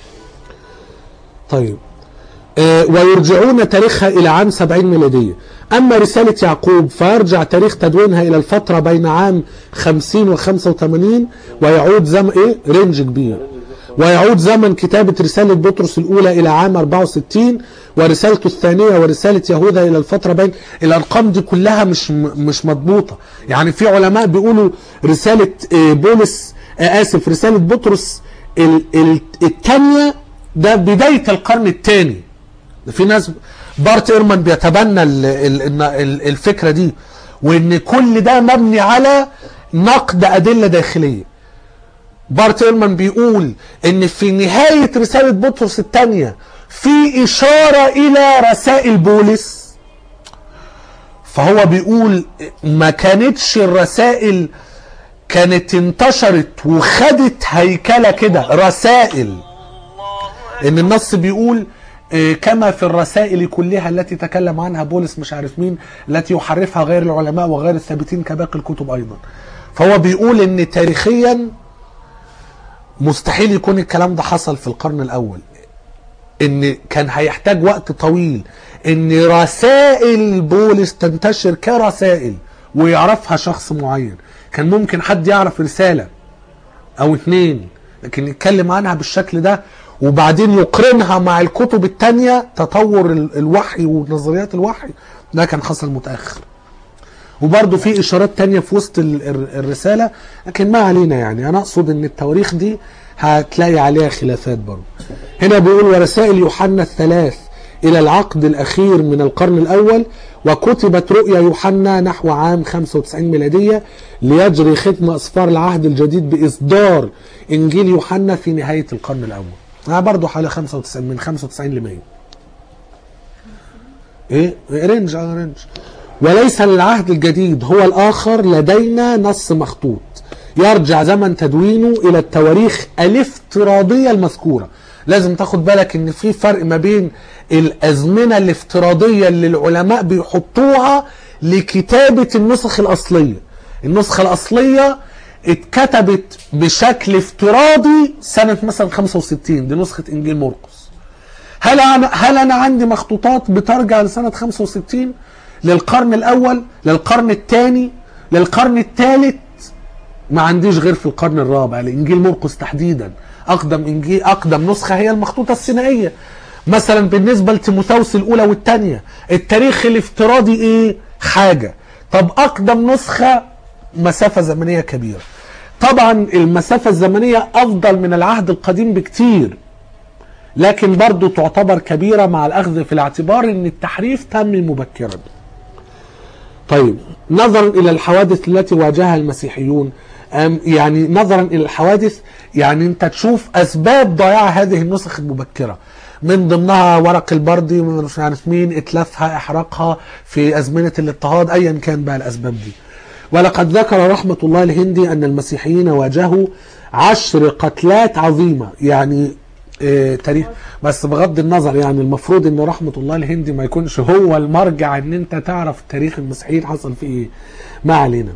طيب آه، ويرجعون تاريخها إلى عام 70 ميلادية أما رسالة يعقوب فيرجع تاريخ تدوينها إلى الفترة بين عام 50 و 85 ويعود زمن إيه رينج كبير ويعود زمن كتابة رسالة بطرس الأولى إلى عام 64 ورسالته الثانية ورسالة يهوذا إلى الفترة بين الأرقام دي كلها مش مش مضبوطة يعني في علماء بيقولوا رسالة آه، بولس آه، آسف رسالة بطرس ال- ال- الثانية ده بداية القرن الثاني في ناس بارت ايرمان بيتبنى ال- ال- ال- ال- الفكره دي وان كل ده مبني على نقد ادله داخليه بارت ايرمان بيقول ان في نهايه رساله بطرس الثانيه في اشاره الى رسائل بولس فهو بيقول ما كانتش الرسائل كانت انتشرت وخدت هيكله كده رسائل ان النص بيقول آه، كما في الرسائل كلها التي تكلم عنها بولس مش عارف مين التي يحرفها غير العلماء وغير الثابتين كباقي الكتب ايضا فهو بيقول ان تاريخيا مستحيل يكون الكلام ده حصل في القرن الاول ان كان هيحتاج وقت طويل ان رسائل بولس تنتشر كرسائل ويعرفها شخص معين كان ممكن حد يعرف رساله او اتنين لكن يتكلم عنها بالشكل ده وبعدين يقرنها مع الكتب التانية تطور ال- الوحي ونظريات الوحي ده كان حصل متأخر وبرضه في إشارات تانية في وسط ال- ال- الرسالة لكن ما علينا يعني أنا أقصد إن التواريخ دي هتلاقي عليها خلافات برضه هنا بيقول ورسائل يوحنا الثلاث إلى العقد الأخير من القرن الأول وكتبت رؤيا يوحنا نحو عام 95 ميلادية ليجري ختم أسفار العهد الجديد بإصدار إنجيل يوحنا في نهاية القرن الأول أنا برضه حوالي 95 من 95 ل 100 إيه رينج آه رينج وليس للعهد الجديد هو الآخر لدينا نص مخطوط يرجع زمن تدوينه إلى التواريخ الافتراضية المذكورة لازم تاخد بالك ان في فرق ما بين الازمنه الافتراضيه اللي العلماء بيحطوها لكتابه النسخ الاصليه النسخه الاصليه اتكتبت بشكل افتراضي سنه مثلا 65 دي نسخه انجيل مرقس هل انا هل انا عندي مخطوطات بترجع لسنه 65 للقرن الاول للقرن الثاني للقرن الثالث ما عنديش غير في القرن الرابع لانجيل مرقس تحديدا اقدم انجيل اقدم نسخه هي المخطوطه السينائيه مثلا بالنسبه لتيموثاوس الاولى والثانيه التاريخ الافتراضي ايه حاجه طب اقدم نسخه مسافه زمنيه كبيره طبعا المسافه الزمنيه افضل من العهد القديم بكتير لكن برضو تعتبر كبيرة مع الأخذ في الاعتبار أن التحريف تم مبكرا طيب نظرا إلى الحوادث التي واجهها المسيحيون أم يعني نظرا إلى الحوادث يعني أنت تشوف أسباب ضياع هذه النسخ المبكرة من ضمنها ورق البردي مش عارف مين اتلافها احراقها في ازمنه الاضطهاد ايا كان بقى الاسباب دي ولقد ذكر رحمه الله الهندي ان المسيحيين واجهوا عشر قتلات عظيمه يعني آه، تاريخ بس بغض النظر يعني المفروض ان رحمه الله الهندي ما يكونش هو المرجع ان انت تعرف تاريخ المسيحيين حصل فيه ايه ما علينا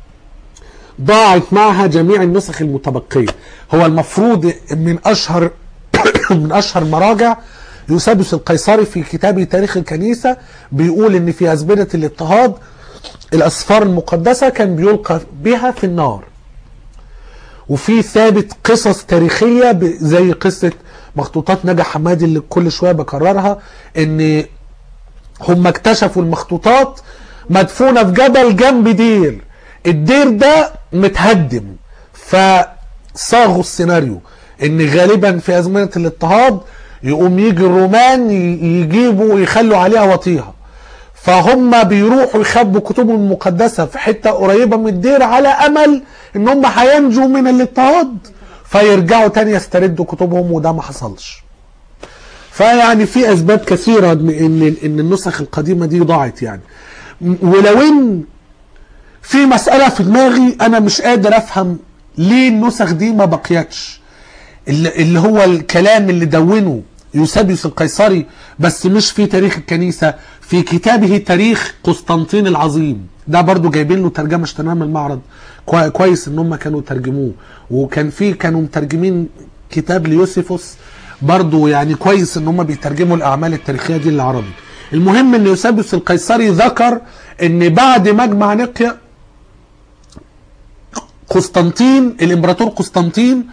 ضاعت معها جميع النسخ المتبقيه هو المفروض من اشهر من اشهر مراجع يوسابيوس القيصري في كتابه تاريخ الكنيسه بيقول ان في ازمنه الاضطهاد الاسفار المقدسه كان بيلقى بها في النار وفي ثابت قصص تاريخيه ب- زي قصه مخطوطات نجا حمادي اللي كل شويه بكررها ان هم اكتشفوا المخطوطات مدفونه في جبل جنب دير الدير ده متهدم فصاغوا السيناريو ان غالبا في ازمنه الاضطهاد يقوم يجي الرومان ي- يجيبوا ويخلوا عليها وطيها فهم بيروحوا يخبوا كتبهم المقدسه في حته قريبه من الدير على امل ان هم هينجوا من الاضطهاد فيرجعوا تاني يستردوا كتبهم وده ما حصلش فيعني في اسباب كثيره ان ان إن النسخ القديمه دي ضاعت يعني ولو ان في مساله في دماغي انا مش قادر افهم ليه النسخ دي ما بقيتش اللي اللي هو الكلام اللي دونه يوسابيوس القيصري بس مش في تاريخ الكنيسة في كتابه تاريخ قسطنطين العظيم ده برضو جايبين له ترجمة اشتريناها من المعرض كوي- كويس ان هم كانوا ترجموه وكان في كانوا مترجمين كتاب ليوسيفوس برضو يعني كويس ان هم بيترجموا الاعمال التاريخية دي للعربي المهم ان يوسابيوس القيصري ذكر ان بعد مجمع نقيا قسطنطين الامبراطور قسطنطين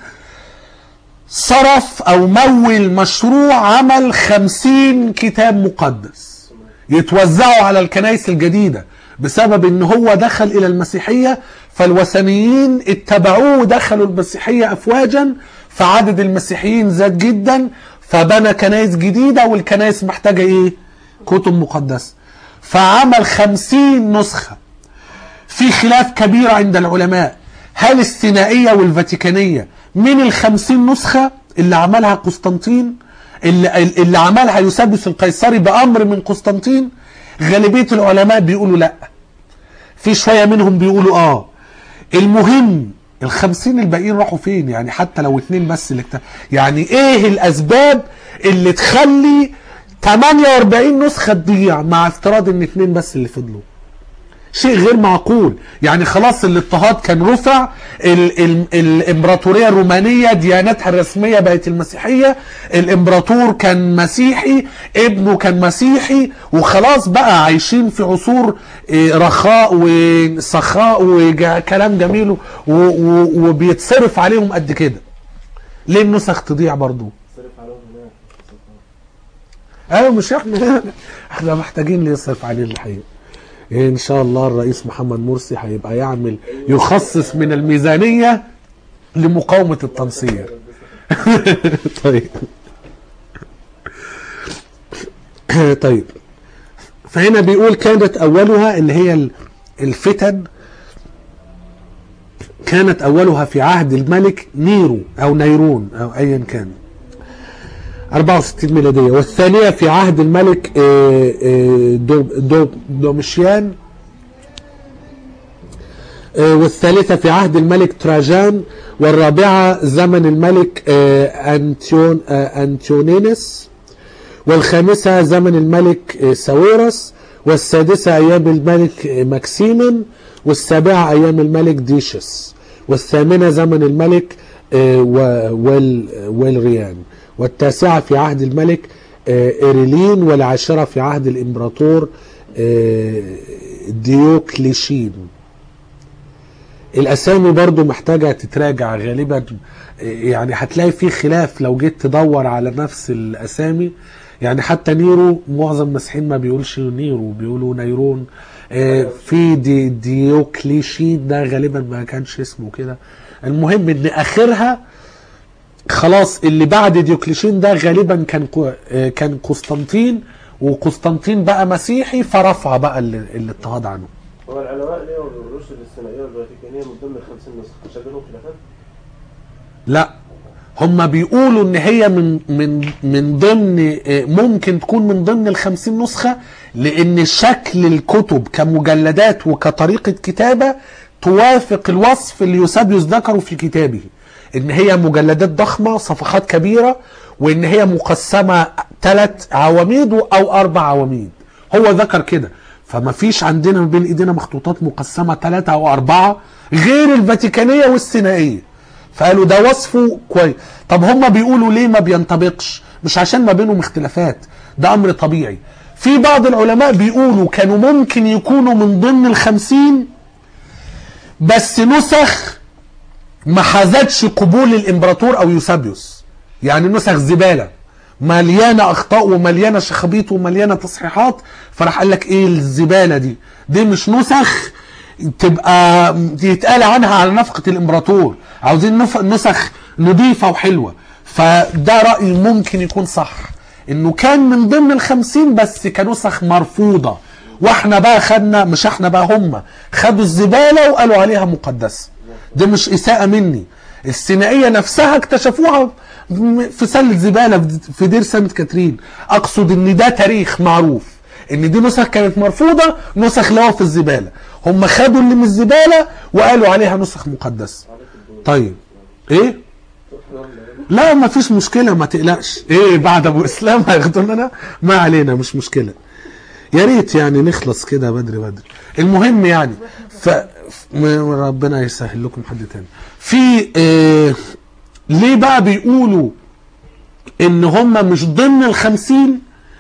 صرف او مول مشروع عمل خمسين كتاب مقدس يتوزعوا على الكنائس الجديدة بسبب ان هو دخل الى المسيحية فالوثنيين اتبعوه ودخلوا المسيحية افواجا فعدد المسيحيين زاد جدا فبنى كنائس جديدة والكنائس محتاجة ايه كتب مقدسة فعمل خمسين نسخة في خلاف كبير عند العلماء هل السينائية والفاتيكانية من الخمسين نسخة اللي عملها قسطنطين اللي, اللي عملها يوسابيوس القيصري بأمر من قسطنطين غالبية العلماء بيقولوا لا في شوية منهم بيقولوا اه المهم الخمسين الباقيين راحوا فين يعني حتى لو اتنين بس اللي اكت... يعني ايه الاسباب اللي تخلي 48 نسخة تضيع مع افتراض ان اتنين بس اللي فضلوا شيء غير معقول يعني خلاص الاضطهاد كان رفع ال ال الامبراطوريه الرومانيه ديانتها الرسميه بقت المسيحيه الامبراطور كان مسيحي ابنه كان مسيحي وخلاص بقى عايشين في عصور إيه، رخاء وسخاء وكلام جميل و- و- وبيتصرف عليهم قد كده ليه النسخ تضيع برضو صرف عليهم هناك ايوه مش احنا احنا محتاجين اللي يصرف علينا الحقيقه ان شاء الله الرئيس محمد مرسي هيبقى يعمل يخصص من الميزانيه لمقاومه التنصير طيب طيب فهنا بيقول كانت اولها اللي هي ال- الفتن كانت اولها في عهد الملك نيرو او نيرون او ايا كان 64 ميلادية والثانية في عهد الملك آه، آه، دو- دو- دومشيان آه، والثالثة في عهد الملك تراجان والرابعة زمن الملك آه، أنتيون آه، أنتيونينس والخامسة زمن الملك آه، ساويرس والسادسة أيام الملك آه، ماكسيمن والسابعة أيام الملك ديشس والثامنة زمن الملك آه، و- وال والريان والتاسعة في عهد الملك آه، إيريلين والعاشرة في عهد الإمبراطور آه، ديوكليشين الاسامي برضو محتاجه تتراجع غالبا يعني هتلاقي في خلاف لو جيت تدور على نفس الاسامي يعني حتى نيرو معظم المسيحيين ما بيقولش نيرو بيقولوا نيرون آه، في دي ديوكليشين ده غالبا ما كانش اسمه كده المهم ان اخرها خلاص اللي بعد ديوكليشين ده غالبا كان قو- آه، كان قسطنطين وقسطنطين بقى مسيحي فرفع بقى ال- الاضطهاد عنه هو العلماء ليه الرسل السمائيه والفاتيكانيه من ضمن ال 50 نسخه مش بينهم خلافات؟ لا هم بيقولوا ان هي من من من ضمن آه، ممكن تكون من ضمن الخمسين نسخة لان شكل الكتب كمجلدات وكطريقة كتابة توافق الوصف اللي يوسابيوس ذكره في كتابه ان هي مجلدات ضخمة صفحات كبيرة وان هي مقسمة ثلاث عواميد او اربع عواميد هو ذكر كده فما فيش عندنا ما بين ايدينا مخطوطات مقسمة ثلاثة او اربعة غير الفاتيكانية والسينائية فقالوا ده وصفه كويس طب هم بيقولوا ليه ما بينطبقش مش عشان ما بينهم اختلافات ده امر طبيعي في بعض العلماء بيقولوا كانوا ممكن يكونوا من ضمن الخمسين بس نسخ ما حازتش قبول الامبراطور او يوسابيوس يعني نسخ زباله مليانه اخطاء ومليانه شخابيط ومليانه تصحيحات فراح قال لك ايه الزباله دي دي مش نسخ تبقى يتقال عنها على نفقه الامبراطور عاوزين نف- نسخ نظيفه وحلوه فده راي ممكن يكون صح انه كان من ضمن الخمسين بس كنسخ مرفوضه واحنا بقى خدنا مش احنا بقى هم خدوا الزباله وقالوا عليها مقدسه ده مش اساءه مني السينائيه نفسها اكتشفوها م- في سله زباله في دير سانت كاترين اقصد ان ده تاريخ معروف ان دي نسخ كانت مرفوضه نسخ لقوها في الزباله هم خدوا اللي من الزباله وقالوا عليها نسخ مقدسه طيب ايه لا ما فيش مشكله ما تقلقش ايه بعد ابو اسلام هياخدوا لنا ما علينا مش مشكله يا ريت يعني نخلص كده بدري بدري المهم يعني ف م- ربنا يسهل لكم حد تاني في آه ليه بقى بيقولوا ان هم مش ضمن الخمسين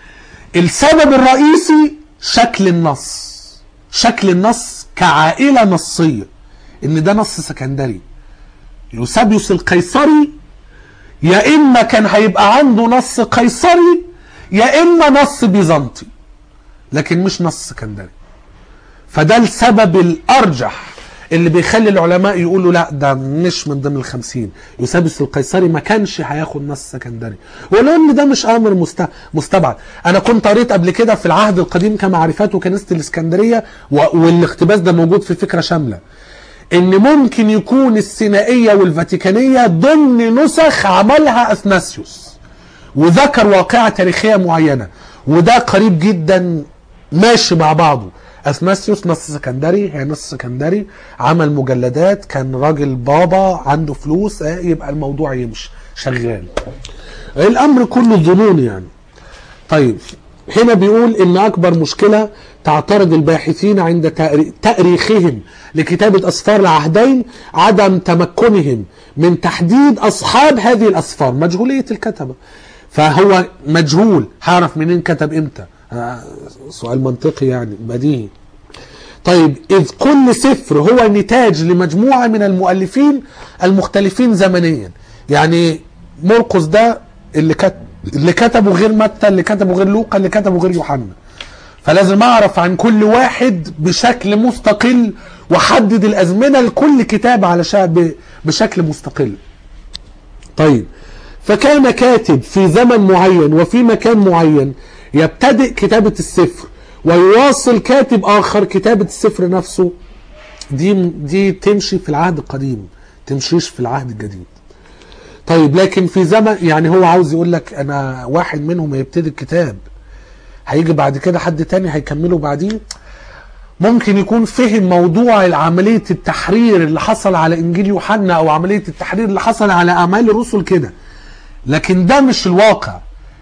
السبب الرئيسي شكل النص شكل النص كعائلة نصية ان ده نص سكندري يوسابيوس القيصري يا اما كان هيبقى عنده نص قيصري يا اما نص بيزنطي لكن مش نص سكندري فده السبب الارجح اللي بيخلي العلماء يقولوا لا ده مش من ضمن الخمسين يوسابيوس القيصري ما كانش هياخد نص سكندري ولو ان ده مش امر مست- مستبعد انا كنت قريت قبل كده في العهد القديم كمعرفات وكنيسه الاسكندريه و- والاقتباس ده موجود في فكره شامله ان ممكن يكون السينائيه والفاتيكانيه ضمن نسخ عملها اثناسيوس وذكر واقعة تاريخية معينة وده قريب جدا ماشي مع بعضه اثناسيوس نص سكندري هي نص سكندري عمل مجلدات كان راجل بابا عنده فلوس آه، يبقى الموضوع يمشي شغال الامر كله ظنون يعني طيب هنا بيقول ان اكبر مشكله تعترض الباحثين عند تأري- تاريخهم لكتابه اسفار العهدين عدم تمكنهم من تحديد اصحاب هذه الاسفار مجهوليه الكتبه فهو مجهول هعرف منين كتب امتى آه، سؤال منطقي يعني بديهي طيب إذ كل سفر هو نتاج لمجموعة من المؤلفين المختلفين زمنيا يعني مرقس ده اللي كتب اللي كتبه غير متى اللي كتبه غير لوقا اللي كتبه غير يوحنا فلازم اعرف عن كل واحد بشكل مستقل واحدد الازمنه لكل كتاب على شعب بشكل مستقل طيب فكان كاتب في زمن معين وفي مكان معين يبتدئ كتابة السفر ويواصل كاتب آخر كتابة السفر نفسه دي دي تمشي في العهد القديم تمشيش في العهد الجديد طيب لكن في زمن يعني هو عاوز يقول لك انا واحد منهم هيبتدي الكتاب هيجي بعد كده حد تاني هيكمله بعدين ممكن يكون فهم موضوع عملية التحرير اللي حصل على إنجيل يوحنا أو عملية التحرير اللي حصل على أعمال الرسل كده لكن ده مش الواقع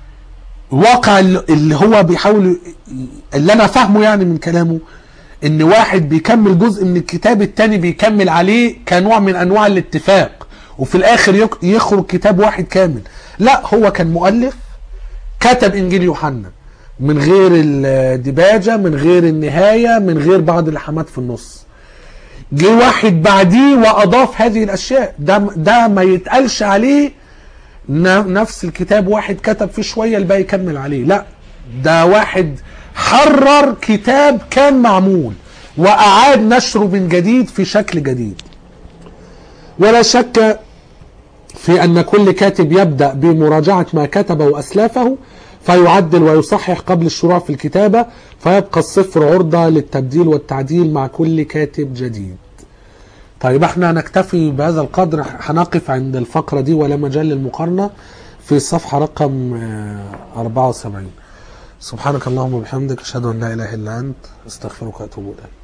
الواقع اللي اللي هو بيحاول اللي أنا فاهمه يعني من كلامه إن واحد بيكمل جزء من الكتاب التاني بيكمل عليه كنوع من أنواع الاتفاق وفي الآخر يك- يخرج كتاب واحد كامل لا هو كان مؤلف كتب انجيل يوحنا من غير الدباجه من غير النهايه من غير بعض اللحمات في النص جه واحد بعديه واضاف هذه الاشياء ده ده ما يتقالش عليه ن- نفس الكتاب واحد كتب فيه شويه الباقي يكمل عليه لا ده واحد حرر كتاب كان معمول واعاد نشره من جديد في شكل جديد ولا شك في أن كل كاتب يبدأ بمراجعة ما كتبه أسلافه فيعدل ويصحح قبل الشروع في الكتابة فيبقى الصفر عرضة للتبديل والتعديل مع كل كاتب جديد طيب احنا نكتفي بهذا القدر هنقف عند الفقرة دي ولا مجال للمقارنة في الصفحة رقم آه، 74 سبحانك اللهم وبحمدك اشهد ان لا اله الا انت استغفرك واتوب اليك